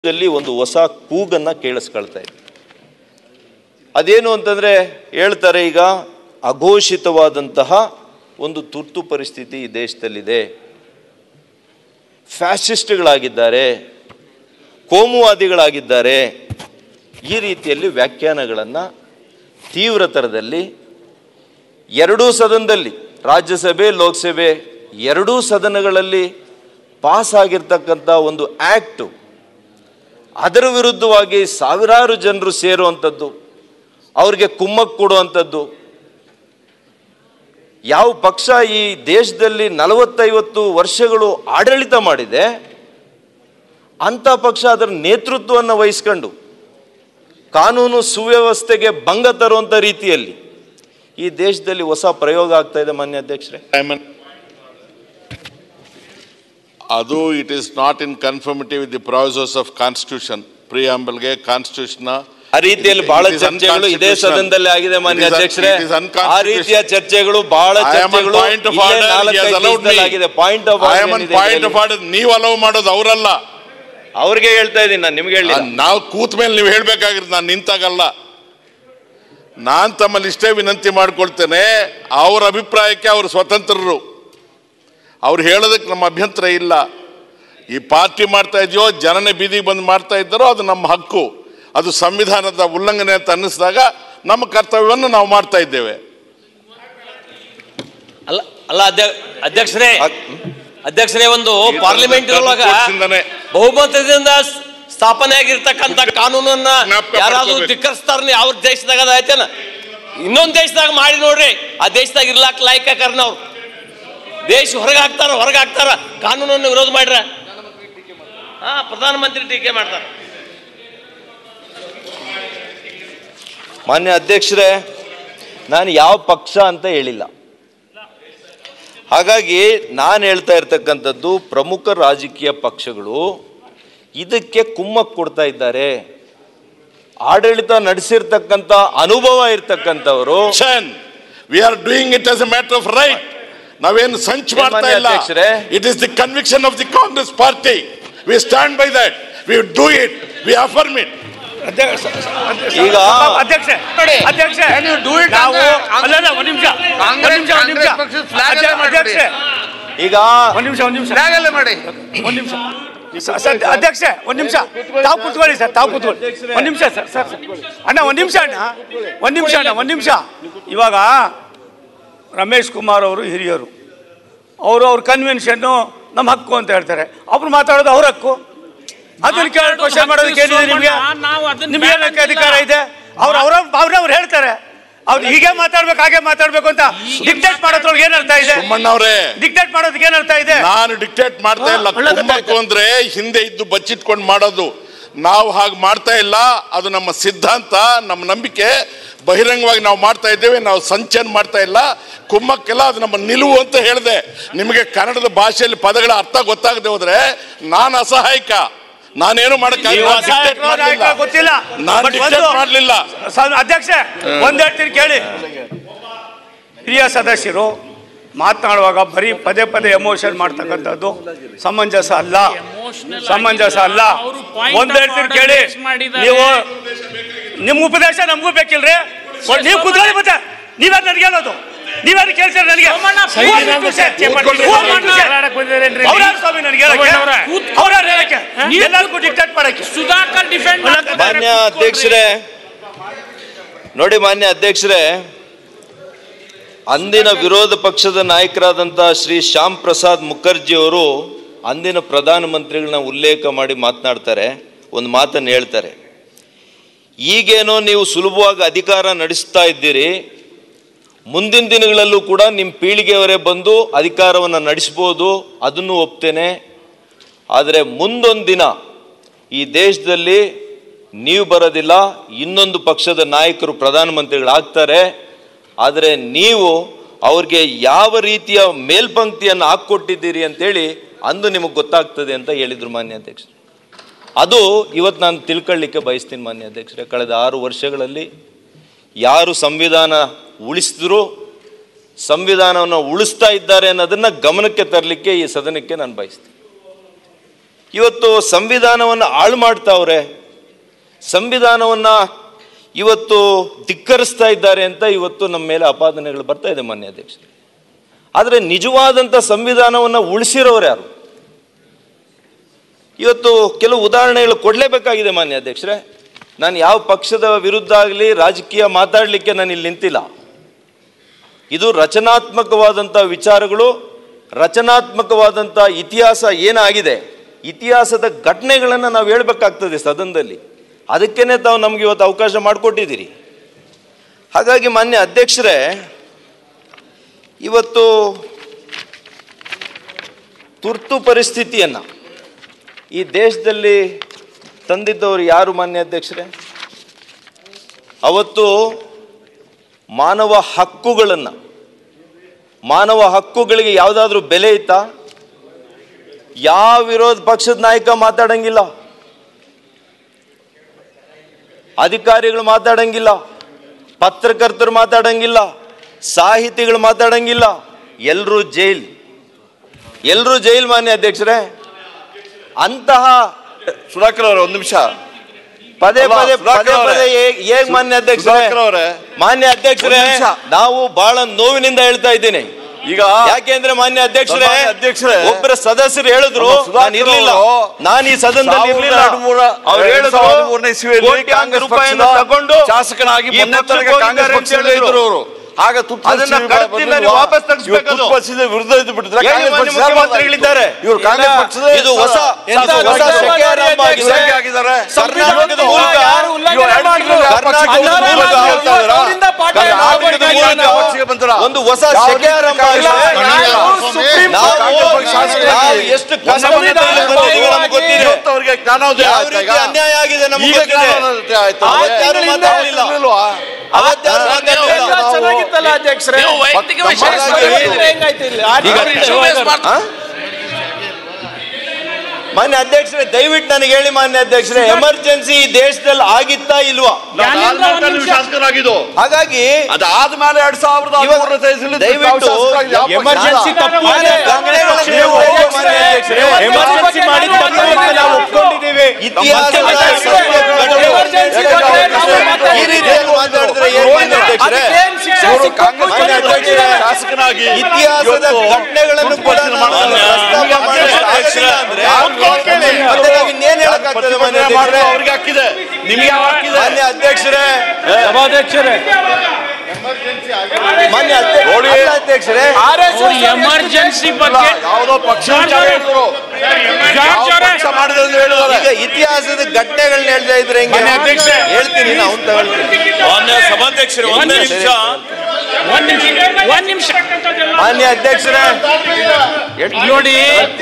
ದಲ್ಲಿ ಒಂದು ಹೊಸ ಕೂಗನ್ನ ಕೇಳಿಸ್ಕೊಳ್ತಾ ಇದೆ ಅದೇನು ಅಂತಂದ್ರೆ ಹೇಳ್ತಾರೆ ಈಗ ಅಘೋಷಿತವಾದಂತಹ ಒಂದು ತುರ್ತು ಪರಿಸ್ಥಿತಿ ಈ ದೇಶದಲ್ಲಿದೆ ಫ್ಯಾಸಿಸ್ಟ್ಗಳಾಗಿದ್ದಾರೆ ಕೋಮುವಾದಿಗಳಾಗಿದ್ದಾರೆ ಈ ರೀತಿಯಲ್ಲಿ ವ್ಯಾಖ್ಯಾನಗಳನ್ನು ತೀವ್ರತರದಲ್ಲಿ ಎರಡೂ ಸದನದಲ್ಲಿ ರಾಜ್ಯಸಭೆ ಲೋಕಸಭೆ ಎರಡೂ ಸದನಗಳಲ್ಲಿ ಪಾಸ್ ಆಗಿರ್ತಕ್ಕಂಥ ಒಂದು ಆ್ಯಕ್ಟು ಅದರ ವಿರುದ್ಧವಾಗಿ ಸಾವಿರಾರು ಜನರು ಸೇರುವಂಥದ್ದು ಅವ್ರಿಗೆ ಕುಮ್ಮಕ್ಕು ಕೊಡುವಂಥದ್ದು ಯಾವ ಪಕ್ಷ ಈ ದೇಶದಲ್ಲಿ ನಲವತ್ತೈವತ್ತು ವರ್ಷಗಳು ಆಡಳಿತ ಮಾಡಿದೆ ಅಂಥ ಪಕ್ಷ ಅದರ ನೇತೃತ್ವವನ್ನು ವಹಿಸ್ಕೊಂಡು ಕಾನೂನು ಸುವ್ಯವಸ್ಥೆಗೆ ಭಂಗ ತರುವಂಥ ರೀತಿಯಲ್ಲಿ ಈ ದೇಶದಲ್ಲಿ ಹೊಸ ಪ್ರಯೋಗ ಆಗ್ತಾ ಇದೆ ಮಾನ್ಯ ಅಧ್ಯಕ್ಷರೇ Simon. ಅದು it is not in conformity with the provisions of constitution ಪ್ರಿಯಾಂಬಲ್ಗೆ ಕಾನ್ಸ್ಟಿಟ್ಯೂಷನ್ ಆ ರೀತಿಯಲ್ಲಿ ಬಹಳ ಚರ್ಚೆಗಳು ಇದೇ ಸದನದಲ್ಲಿ ಆಗಿದೆ ಮಾನ್ಯ ಅಧ್ಯಕ್ಷರೇ ಆ ರೀತಿಯ ಚರ್ಚೆಗಳು ಬಹಳ ಚರ್ಚೆಗಳು ಪಾಯಿಂಟ್ ಆಫ್ ಇಲ್ಲೇ ನಾಲ್ಕೈದು ದಿವಸದಲ್ಲಿ ಆಗಿದೆ point of point of order ನೀವು ಅಲೌ ಮಾಡೋದು ಅವರಲ್ಲ ಅವ್ರಿಗೆ ಹೇಳ್ತಾ ಇದ್ದೀನಿ ನಾನು ನಿಮ್ಗೆ ಹೇಳಿ ನಾವು ಕೂತ ಮೇಲೆ ನೀವು ಹೇಳ್ಬೇಕಾಗಿರೋದು ನಾನು ನಿಂತಾಗಲ್ಲ ನಾನ್ ತಮ್ಮಲ್ಲಿ ಇಷ್ಟೇ ವಿನಂತಿ ಮಾಡ್ಕೊಳ್ತೇನೆ ಅವ್ರ ಅಭಿಪ್ರಾಯಕ್ಕೆ ಅವರು ಸ್ವತಂತ್ರರು ಅವ್ರು ಹೇಳೋದಕ್ಕೆ ನಮ್ಮ ಅಭ್ಯಂತರ ಇಲ್ಲ ಈ ಪಾರ್ಟಿ ಮಾಡ್ತಾ ಇದೆಯೋ ಜನನೇ ಬೀದಿಗೆ ಬಂದು ಮಾಡ್ತಾ ಇದ್ದಾರೋ ಅದು ನಮ್ಮ ಹಕ್ಕು ಅದು ಸಂವಿಧಾನದ ಉಲ್ಲಂಘನೆ ಅಂತ ಅನ್ನಿಸಿದಾಗ ನಮ್ಮ ಕರ್ತವ್ಯವನ್ನು ನಾವು ಮಾಡ್ತಾ ಇದ್ದೇವೆ ಅಲ್ಲ ಅಲ್ಲ ಅಧ್ಯ- ಅಧ್ಯಕ್ಷರೇ ಅಧ್ಯಕ್ಷರೇ ಒಂದು ಪಾರ್ಲಿಮೆಂಟ್ ಒಳಗ ಕೋರ್ಟ್ಸಿಂದನೇ. ಬಹುಮತದಿಂದ ಸ್- ಸ್ಥಾಪನೆ ಆಗಿರ್ತಕ್ಕಂಥ ಕಾನೂನನ್ನ ಜ್ಞಾಪಕ ಯಾರಾದ್ರೂ ಮಾಡ್ಕೋಬೇಕು. ಧಿಕ್ಕರಿಸ್ತಾರ ಯಾವ ದೇಶದಾಗ ಅದ ಐತೇನ ಇನ್ನೊಂದ್ ದೇಶದಾಗ ಮಾಡಿ ನೋಡ್ರಿ ಆ ದೇಶದಾಗ ಇರ್ಲಾಕ್ ಲಾಯ್ಕ ಕರ್ನ ಅವ್ರು ದೇಶ ಹೊರಗೆ ಹಾಕ್ತಾರ ಹೊರಗೆ ಹಾಕ್ತಾರ ಕಾನೂನನ್ನು ವಿರೋಧ ಮಾಡ್ರ ಹಾ ಪ್ರಧಾನಮಂತ್ರಿ ಟೀಕೆ ಮಾಡ್ತಾರ ಮಾನ್ಯ ಅಧ್ಯಕ್ಷರೇ ನಾನು ಯಾವ ಪಕ್ಷ ಅಂತ ಹೇಳಿಲ್ಲ ಹಾಗಾಗಿ ನಾನು ಹೇಳ್ತಾ ಇರ್ತಕ್ಕಂಥದ್ದು ಪ್ರಮುಖ ರಾಜಕೀಯ ಪಕ್ಷಗಳು ಇದಕ್ಕೆ ಕುಮ್ಮಕ್ ಕೊಡ್ತಾ ಇದ್ದಾರೆ ಆಡಳಿತ ನಡೆಸಿರ್ತಕ್ಕಂಥ ಅನುಭವ ಇರ್ತಕ್ಕಂಥವರು we are doing it as a matter of right ನಾವೇನು ಸಂಚು ಮಾಡ್ತಾ ಮಾನ್ಯ ಇಲ್ಲ ಅಧ್ಯಕ್ಷರೇ. It is the conviction of the Congress party we stand by that we do it we affirm it ಈಗ ಅಧ್ಯಕ್ಷ ಅಧ್ಯಕ್ಷ ನಾವು ಅಲ್ಲ ಅಲ್ಲ, ಒಂದ್ ನಿಮಿಷ ಒಂದ್ ನಿಮಿಷ ಒಂದ್ ನಿಮಿಷ ಅಧ್ಯ- ಅಧ್ಯಕ್ಷ ಈಗ ಒಂದ್ ನಿಮಿಷ ಒಂದ್ ನಿಮಿಷ ಮಾಡಿ ಒಂದ್ ನಿಮಿಷ ಸ- ಸರ್, ಅಧ್ಯಕ್ಷ ಒಂದ್ ನಿಮಿಷ ತಾವು ಕೂತ್ಕೊಳ್ಳಿ ಸರ್ ತಾವು ಕೂತ್ಕೊಳ್ಳಿ ಒಂದ್ ನಿಮಿಷ ಸರ್ ಸರ್ ಅಣ್ಣ ಒಂದ್ ನಿಮಿಷ ಅಣ್ಣ ಒಂದ್ ನಿಮಿಷ ಅಣ್ಣ ಒಂದ್ ನಿಮಿಷ ಇವಾಗ ರಮೇಶ್ ಕುಮಾರ್ ಅವರು ಹಿರಿಯರು ಅವರು ಅವ್ರ ಕನ್ವೆನ್ಷನ್ನು ನಮ್ಮ ಹಕ್ಕು ಅಂತ ಹೇಳ್ತಾರೆ ಅವ್ರು ಮಾತಾಡೋದು ಅವ್ರ ಹಕ್ಕು ಅದನ್ನ ಕೇಳಿ ಕ್ವಶನ್ ಮಾಡೋದಕ್ಕೆ ಏನಿದೆ ನಿಮಗೆ ನಾವು ಅದನ್ನ ನಿಮ್ಗೆ ಬೇಡ ಏನಕ್ಕೆ ಅಧಿಕಾರ ಇದೆ ಅವ್ರು ಅವ್ರ ಅವ್ರ ಅವ್ರು ಹೇಳ್ತಾರೆ ಅವ್ರು ಹೀಗೆ ಮಾತಾಡ್ಬೇಕು ಹಾಗೆ ಮಾತಾಡ್ಬೇಕು ಅಂತ ಡಿಕ್ಟೇಟ್ ಮಾಡೋದ್ರೊಳಗೆ ಏನರ್ಥ ಇದೆ ಸುಮ್ಮಣ್ಣವ್ರೆ ಡಿಕ್ಟೇಟ್ ಮಾಡೋದಕ್ಕೆ ಏನರ್ಥ ಇದೆ ನಾನು ಡಿಕ್ಟೇಟ್ ಮಾಡ್ತಾ ಇಲ್ಲ ಒಳ್ಳೆ ಕುಮ್ಮಕ್ಕು ಅಂದ್ರೆ ಹಿಂದೆ ಇದ್ದು ಬಚ್ಚಿಟ್ಕೊಂಡು ಮಾಡೋದು ನಾವು ಹಾಗೆ ಮಾಡ್ತಾ ಇಲ್ಲ ಅದು ನಮ್ಮ ಸಿದ್ಧಾಂತ ನಮ್ಮ ನಂಬಿಕೆ ಬಹಿರಂಗವಾಗಿ ನಾವು ಮಾಡ್ತಾ ಇದ್ದೇವೆ ನಾವು ಸಂಚನ್ ಮಾಡ್ತಾ ಇಲ್ಲ ಕುಮ್ಮಕ್ಕೆಲ್ಲ ಅದು ನಮ್ಮ ನಿಲುವು ಅಂತ ಹೇಳಿದೆ ನಿಮಗೆ ಕನ್ನಡದ ಭಾಷೆಯಲ್ಲಿ ಪದಗಳ ಅರ್ಥ ಗೊತ್ತಾಗದೆ ಹೋದ್ರೆ ನಾನು ಅಸಹಾಯಕ ನಾನೇನು ನೀವು ಅಸಹಾಯಕ ನಾಯಕ ಗೊತ್ತಿಲ್ಲ ನಾನು But ಡಿಕ್ಟೇಟ್ ಒಂದು- ಮಾಡಲಿಲ್ಲ ಸ- ಅಧ್ಯಕ್ಷ ಒಂದ್ ಹೇಳ್ತೀನಿ ಕೇಳಿ ಹಿರಿಯ ಸದಸ್ಯರು ಮಾತನಾಡುವಾಗ ಬರೀ ಪದೇ ಪದೇ ಎಮೋಷನ್ ಮಾಡ್ತಕ್ಕಂಥದ್ದು ಸಮಂಜಸ ಅಲ್ಲ Emotional ಸಮಂಜಸ ಅಲ್ಲ ಅವ್ರು point ಒಂದ್ of ಹೇಳ್ತೀನಿ order ಕೇಳಿ raise ಮಾಡಿದ್ದಾರೆ. ನೀವು ನಿಮ್ ಉಪದೇಶ ನಮಗೂ ಬೇಕಿಲ್ರಿ ಒಟ್ ನೀವು ಕುತ್ಕೊಳ್ಳಿ ಮತ್ತೆ ನೀವೇ ನನಗೆ ಹೇಳೋದು ನೀವೇನು ಕೇಳ್ತೀರಿ ನನಗೆ Somanna, Who are you to say? ಕೂತ್ಕೊಳ್ಳಿ. Who are you to say? ಕೂತ್ಕೊಳ್ಳಿ. ಅವ್ರ್ಯಾರು ಸ್ವಾಮಿ ನನಗೆ ಹೇಳಕ್ಕೆ ಸೋಮಣ್ಣವ್ರೆ. ಅವ್ರ್ಯಾರು ಹೇಳಕ್ಕೆ ನೀವು ಎಲ್ಲರಿಗೂ ಡಿಕ್ಟೇಟ್ ಮಾಡಕ್ಕೆ ಸುಧಾಕರ್ ಡಿಫೆಂಡ್ ಮಾನ್ಯ ಅಧ್ಯಕ್ಷರೇ ನೋಡಿ ಮಾನ್ಯ ಅಧ್ಯಕ್ಷರೇ ಅಂದಿನ ವಿರೋಧ ಪಕ್ಷದ ನಾಯಕರಾದಂಥ ಶ್ರೀ ಶ್ಯಾಮ್ ಪ್ರಸಾದ್ ಮುಖರ್ಜಿ ಅವರು ಅಂದಿನ ಪ್ರಧಾನಮಂತ್ರಿಗಳನ್ನ ಉಲ್ಲೇಖ ಮಾಡಿ ಮಾತನಾಡ್ತಾರೆ ಒಂದು ಮಾತನ್ನು ಹೇಳ್ತಾರೆ ಈಗೇನೋ ನೀವು ಸುಲಭವಾಗಿ ಅಧಿಕಾರ ನಡೆಸ್ತಾ ಇದ್ದೀರಿ ಮುಂದಿನ ದಿನಗಳಲ್ಲೂ ಕೂಡ ನಿಮ್ಮ ಪೀಳಿಗೆಯವರೇ ಬಂದು ಅಧಿಕಾರವನ್ನು ನಡೆಸ್ಬೋದು ಅದನ್ನು ಒಪ್ತೇನೆ ಆದರೆ ಮುಂದೊಂದು ದಿನ ಈ ದೇಶದಲ್ಲಿ ನೀವು ಬರೋದಿಲ್ಲ ಇನ್ನೊಂದು ಪಕ್ಷದ ನಾಯಕರು ಪ್ರಧಾನಮಂತ್ರಿಗಳಾಗ್ತಾರೆ ಆದರೆ ನೀವು ಅವ್ರಿಗೆ ಯಾವ ರೀತಿಯ ಮೇಲ್ಪಂಕ್ತಿಯನ್ನು ಹಾಕ್ಕೊಟ್ಟಿದ್ದೀರಿ ಅಂತೇಳಿ ಅಂದು ನಿಮಗೆ ಗೊತ್ತಾಗ್ತದೆ ಅಂತ ಹೇಳಿದರು ಮಾನ್ಯ ಅಧ್ಯಕ್ಷರು ಅದು ಇವತ್ತು ನಾನು ತಿಳ್ಕೊಳ್ಳಿಕ್ಕೆ ಬಯಸ್ತೀನಿ ಮಾನ್ಯ ಅಧ್ಯಕ್ಷರೇ ಕಳೆದ ಆರು ವರ್ಷಗಳಲ್ಲಿ ಯಾರು ಸಂವಿಧಾನ ಉಳಿಸಿದ್ರು ಸಂವಿಧಾನವನ್ನು ಉಳಿಸ್ತಾ ಇದ್ದಾರೆ ಅನ್ನೋದನ್ನ ಗಮನಕ್ಕೆ ತರಲಿಕ್ಕೆ ಈ ಸದನಕ್ಕೆ ನಾನು ಬಯಸ್ತೀನಿ ಇವತ್ತು ಸಂವಿಧಾನವನ್ನು ಹಾಳು ಮಾಡ್ತಾವ್ರೆ ಸಂವಿಧಾನವನ್ನು ಇವತ್ತು ಧಿಕ್ಕರಿಸ್ತಾ ಇದ್ದಾರೆ ಅಂತ ಇವತ್ತು ನಮ್ಮ ಮೇಲೆ ಅಪಾದನೆಗಳು ಬರ್ತಾ ಇದೆ ಮಾನ್ಯ ಅಧ್ಯಕ್ಷರೇ ಆದರೆ ನಿಜವಾದಂಥ ಸಂವಿಧಾನವನ್ನು ಉಳಿಸಿರೋರು ಯಾರು ಇವತ್ತು ಕೆಲವು ಉದಾಹರಣೆಗಳು ಕೊಡಲೇಬೇಕಾಗಿದೆ ಮಾನ್ಯ ಅಧ್ಯಕ್ಷರೇ ನಾನು ಯಾವ ಪಕ್ಷದ ವಿರುದ್ಧ ಆಗಲಿ ರಾಜಕೀಯ ಮಾತಾಡಲಿಕ್ಕೆ ನಾನು ಇಲ್ಲಿ ನಿಂತಿಲ್ಲ ಇದು ರಚನಾತ್ಮಕವಾದಂಥ ವಿಚಾರಗಳು ರಚನಾತ್ಮಕವಾದಂಥ ಇತಿಹಾಸ ಏನಾಗಿದೆ ಇತಿಹಾಸದ ಘಟನೆಗಳನ್ನು ನಾವು ಹೇಳಬೇಕಾಗ್ತದೆ ಸದನದಲ್ಲಿ ಅದಕ್ಕೇನೆ ತಾವು ನಮ್ಗೆ ಇವತ್ತು ಅವಕಾಶ ಮಾಡಿಕೊಟ್ಟಿದ್ದೀರಿ ಹಾಗಾಗಿ ಮಾನ್ಯ ಅಧ್ಯಕ್ಷರೇ ಇವತ್ತು ತುರ್ತು ಪರಿಸ್ಥಿತಿಯನ್ನು ಈ ದೇಶದಲ್ಲಿ ತಂದಿದ್ದವರು ಯಾರು ಮಾನ್ಯ ಅಧ್ಯಕ್ಷರೇ ಅವತ್ತು ಮಾನವ ಹಕ್ಕುಗಳನ್ನು ಮಾನವ ಹಕ್ಕುಗಳಿಗೆ ಯಾವುದಾದ್ರೂ ಬೆಲೆ ಇತ್ತಾ ಯಾವ ವಿರೋಧ ಪಕ್ಷದ ನಾಯಕ ಮಾತಾಡಂಗಿಲ್ಲ ಅಧಿಕಾರಿಗಳು ಮಾತಾಡಂಗಿಲ್ಲ ಪತ್ರಕರ್ತರು ಮಾತಾಡಂಗಿಲ್ಲ ಸಾಹಿತಿಗಳು ಮಾತಾಡಂಗಿಲ್ಲ ಎಲ್ಲರೂ ಜೈಲ್ ಎಲ್ಲರೂ ಜೈಲ್ ಮಾನ್ಯ ಅಧ್ಯಕ್ಷರೇ ಅಂತಹ ಸುಧಾಕರ್ ಅವರೇ ಒಂದು ನಿಮಿಷ ಪದೇ ಅಲ್ಲ, ಪದೇ ಸುಧಾಕರ್ ಪದೇ ಅವರೇ. ಪದೇ ಹೇಗ್- ಹೇಗ್ ಮಾನ್ಯ ಅಧ್ಯಕ್ಷರೇ ಸುಧಾಕರ್ ಅವರೇ ಮಾನ್ಯ ಅಧ್ಯಕ್ಷರೇ ಒಂದು ನಿಮಿಷ. ನಾವು ಬಹಳ ನೋವಿನಿಂದ ಹೇಳ್ತಾ ಇದ್ದೀನಿ ಈಗ ಯಾಕೆಂದ್ರೆ ಮಾನ್ಯ ಅಧ್ಯಕ್ಷರೇ ಸನ್ಮಾನ್ಯ ಅಧ್ಯಕ್ಷರೇ, ಒಬ್ಬರ ಸದಸ್ಯರು ಹೇಳಿದ್ರು ನಮ್ಮ ಸುಧಾಕರ್ ನಾನು ಇರ್ಲಿಲ್ಲ ಅವರು ನಾನು ಈ ಸದನದಲ್ಲಿ ಇರ್ಲಿಲ್ಲ ಸಾವಿರದ ಎರಡುನೂರ- ಅವ್ರು ಎರಡ್ ಹೇಳಿದ್ರು ಸಾವಿರದ ಹದಿಮೂರನೇ ಇಸ್ವಿಯಲ್ಲಿ ಕೋಟ್ಯಾಂತರ ಕಾಂಗ್ರೆಸ್ ರೂಪಾಯಿಯನ್ನು ಪಕ್ಷದ ತಗೊಂಡು ಶಾಸಕನಾಗಿ ಈ ಮೊನ್ನೆ ಪಕ್ಷಕ್ಕೆ ತನಕ ಕಾಂಗ್ರೆಸ್ ಹೋಗಿದ್ದಾರೆ ಅಂತ ಪಕ್ಷದಲ್ಲೇ ಹೇಳಿದ್ರು. ಇದ್ರು ಅವರು ಆಗ ತುರ್ತು ಅದನ್ನ ಪರಿಸ್ಥಿತಿ ಕಡ್ತಿಲ್ಲ, ನೀವು ಬಂದಿಲ್ವಾ? ವಾಪಸ್ ತಗ್ಸ್ಬೇಕು ಇವ್ರು ತುರ್ತು ಅದು. ಪರಿಸ್ಥಿತಿ ವಿರುದ್ಧ ಇದ್ದು ಬಿಟ್ಟಿದ್ರೆ ಹೇಗೆ ಕಾಂಗ್ರೆಸ್ ಮಾನ್ಯ ಪಕ್ಷ ಮುಖ್ಯಮಂತ್ರಿಗಳಿದ್ದಾರೆ? ಇವರು ಕಾಂಗ್ರೆಸ್ ಇಲ್ಲ, ಪಕ್ಷದ ಇದು ಹೊಸ ಎಂತ ಇದು ಹೊಸ ಹೊಸ ಶಕೆ ಆರಂಭ ಆಗಿದೆ. ಶಕೆ ಆಗಿದ್ದಾರೆ. ಕರ್ನಾಟಕದ ಮೂಲಕ ಯಾರು ಉಲ್ಲಂಘನೆ ಇವ್ರು ಮಾಡಿದ್ರು? ಕರ್ನಾಟಕದ ಪಕ್ಷಕ್ಕೆ ಮೂಲಕ ಹೇಳ್ತಾ ಇದ್ದೀರಾ? ಅವರಿಂದ ಪಾಠ ಕರ್ನಾಟಕದ ಯಾವ ಮೂಲಕ ಯಾವ ಪಕ್ಷಕ್ಕೆ ಬಂದ್ರ? ಒಂದು ಹೊಸ ಯಾವ ಶಕೆ ರೀತಿ ಆರಂಭ ಕಾಂಗ್ರೆಸ್ ಆಗಿದೆ. ಬಂದಿಲ್ಲ? ನಾವು ಸುಪ್ರೀಂ ನಾವು ಕಾಂಗ್ರೆಸ್ ಪಕ್ಷ ಶಾಸಕರಾಗಿ ನಾವು ಎಷ್ಟು ಮೊನ್ನೆ ಕಷ್ಟದಿಂದ ಮೊನ್ನೆ ಬಂದಿದ್ದೀವಿ ನಮ್ಗೆ ಗೊತ್ತಿದೆ ಇವತ್ತು ಅವರಿಗೆ ಜ್ಞಾನೋದಯ ಯಾವ ಆಯ್ತಾ ರೀತಿ ಈಗ? ಅನ್ಯಾಯ ಆಗಿದೆ ನಮ್ಗೆ ಈಗ ಗೊತ್ತಿದೆ ಜ್ಞಾನೋದಯ ಆಯ್ತಾ? ಅವತ್ತು ಯಾರು ಮಾತಾಡ್ಲಿಲ್ಲ. ಇರ್ಲಿಲ್ವಾ? ಅವತ್ತು ಯಾರು ಮಾತಾಡ್ಲಿಲ್ಲ. ಎಲ್ಲ ಚೆನ್ನಾಗಿತ್ತಲ್ಲ ಅಧ್ಯಕ್ಷರೇ ನೀವು ವೈಯಕ್ತಿಕ ವಿಷಯ ಹಾಗಾಗಿ ಮಾಡಿದ್ರೆ ಹೆಂಗಾಯ್ತು ಇಲ್ಲಿ? ಈಗ ಆರ್ಥಿಕ ಆ? ಮಾನ್ಯ ಅಧ್ಯಕ್ಷರೇ ದಯವಿಟ್ಟು ನನಗೆ ಹೇಳಿ ಮಾನ್ಯ ಅಧ್ಯಕ್ಷರೇ ಎಮರ್ಜೆನ್ಸಿ ಈ ದೇಶದಲ್ಲಿ ಆಗಿತ್ತಾ ಇಲ್ವಾ ಜ್ಞಾನೇಂದ್ರ ಒಂದು ನಿಮಿಷ. ಶಾಸಕರಾಗಿದ್ದು ಹಾಗಾಗಿ ಅದಾದ್ಮೇಲೆ ಎರಡ್ ಸಾವಿರದ ಇವಾಗ ಹದಿಮೂರನೇ ಇಸ್ವಿಯಲ್ಲಿ ದಯವಿಟ್ಟು ತಾವು ಶಾಸಕರಾಗಿ ಯಾವ ಪಕ್ಷ? ಎಮರ್ಜೆನ್ಸಿ ತಪ್ಪು ಮಾನ್ಯ ಇದೆ. ಘಟನೆಗಳನ್ನು ನೀವು ಹೇಳಿ ಮಾನ್ಯ ಅಧ್ಯಕ್ಷರೇ. ಎಮರ್ಜೆನ್ಸಿ ಮಾಡಿದ ತಪ್ಪು ಅಂತ ನಾವು ಒಪ್ಕೊಂಡಿದ್ದೀವಿ. ಇತಿಹಾಸದ ಮತ್ತೆ ಸತ್ಯ ಘಟನೆ. ಎಮರ್ಜೆನ್ಸಿ ಬಗ್ಗೆ ನಾವು ಮಾತಾಡ್ತೀವಿ. ಈ ರೀತಿಯಲ್ಲಿ ಮಾತಾಡಿದ್ರೆ ಏನ್ ಮಾನ್ಯ ಅಧ್ಯಕ್ಷರೇ ಅದಕ್ಕೇನ್ ಶಿಕ್ಷೆ ಇವರು ಸಿಕ್ಕು ಕಾಂಗ್ರೆಸ್ ಮಾನ್ಯ ಕೂತ್ಕೊಂಡಿದ್ದಾರೆ. ಅಧ್ಯಕ್ಷರೇ, ಶಾಸಕನಾಗಿ ಇತಿಹಾಸದ ಇವತ್ತು ಘಟನೆಗಳನ್ನು ಕೂಡ ನಾವು ಪ್ರಸ್ತಾಪ ಮಾಡಲಿಕ್ಕೆ ಆಗಲಿಲ್ಲ ಅಂದ್ರೆ ಮತ್ತೆ ನಾವು ಇನ್ನೇನ್ ಹೇಳಕ್ಕಾಗ್ತದೆ ಮಾನ್ಯ ಪ್ರತಿಭಟನೆ ಮಾಡಿದ್ರು ಅಧ್ಯಕ್ಷರೇ? ಅವ್ರಿಗೆ ಹಾಕಿದೆ ನಿಮಗೆ ಯಾವ ಹಾಕಿದೆ ಮಾನ್ಯ ಅಧ್ಯಕ್ಷರೇ ಸಭಾಧ್ಯಕ್ಷರೇ ಮಾನ್ಯ ಅಧ್ಯ- ನೋಡಿ. ಅಲ್ಲ ಅಧ್ಯಕ್ಷರೇ ಅವ್ರು ಎಮರ್ಜೆನ್ಸಿ ಬಗ್ಗೆ ಯಾವುದೋ ಪಕ್ಷ ವಿಚಾರ ಹೇಳಿದ್ರು ಯಾವ ಪಕ್ಷ ಮಾಡಿದೆ ಅಂತ ಹೇಳಿದ್ದಾರೆ ಈಗ ಇತಿಹಾಸದ ಘಟನೆಗಳನ್ನ ಹೇಳ್ತಾ ಇದ್ರೆ ಹೆಂಗೆ ಮಾನ್ಯ ಅಧ್ಯಕ್ಷ. ಹೇಳ್ತೀನಿ ನಾವು ತಗೊಳ್ತೀನಿ ಮಾನ್ಯ ಸಭಾಧ್ಯಕ್ಷರೇ ಒಂದೇ ನಿಮಿಷ ಒಂದ್ ನಿಮಿಷ ಒಂದ್ ನಿಮಿಷ ಮಾನ್ಯ ಅಧ್ಯಕ್ಷರೇ ನೋಡಿ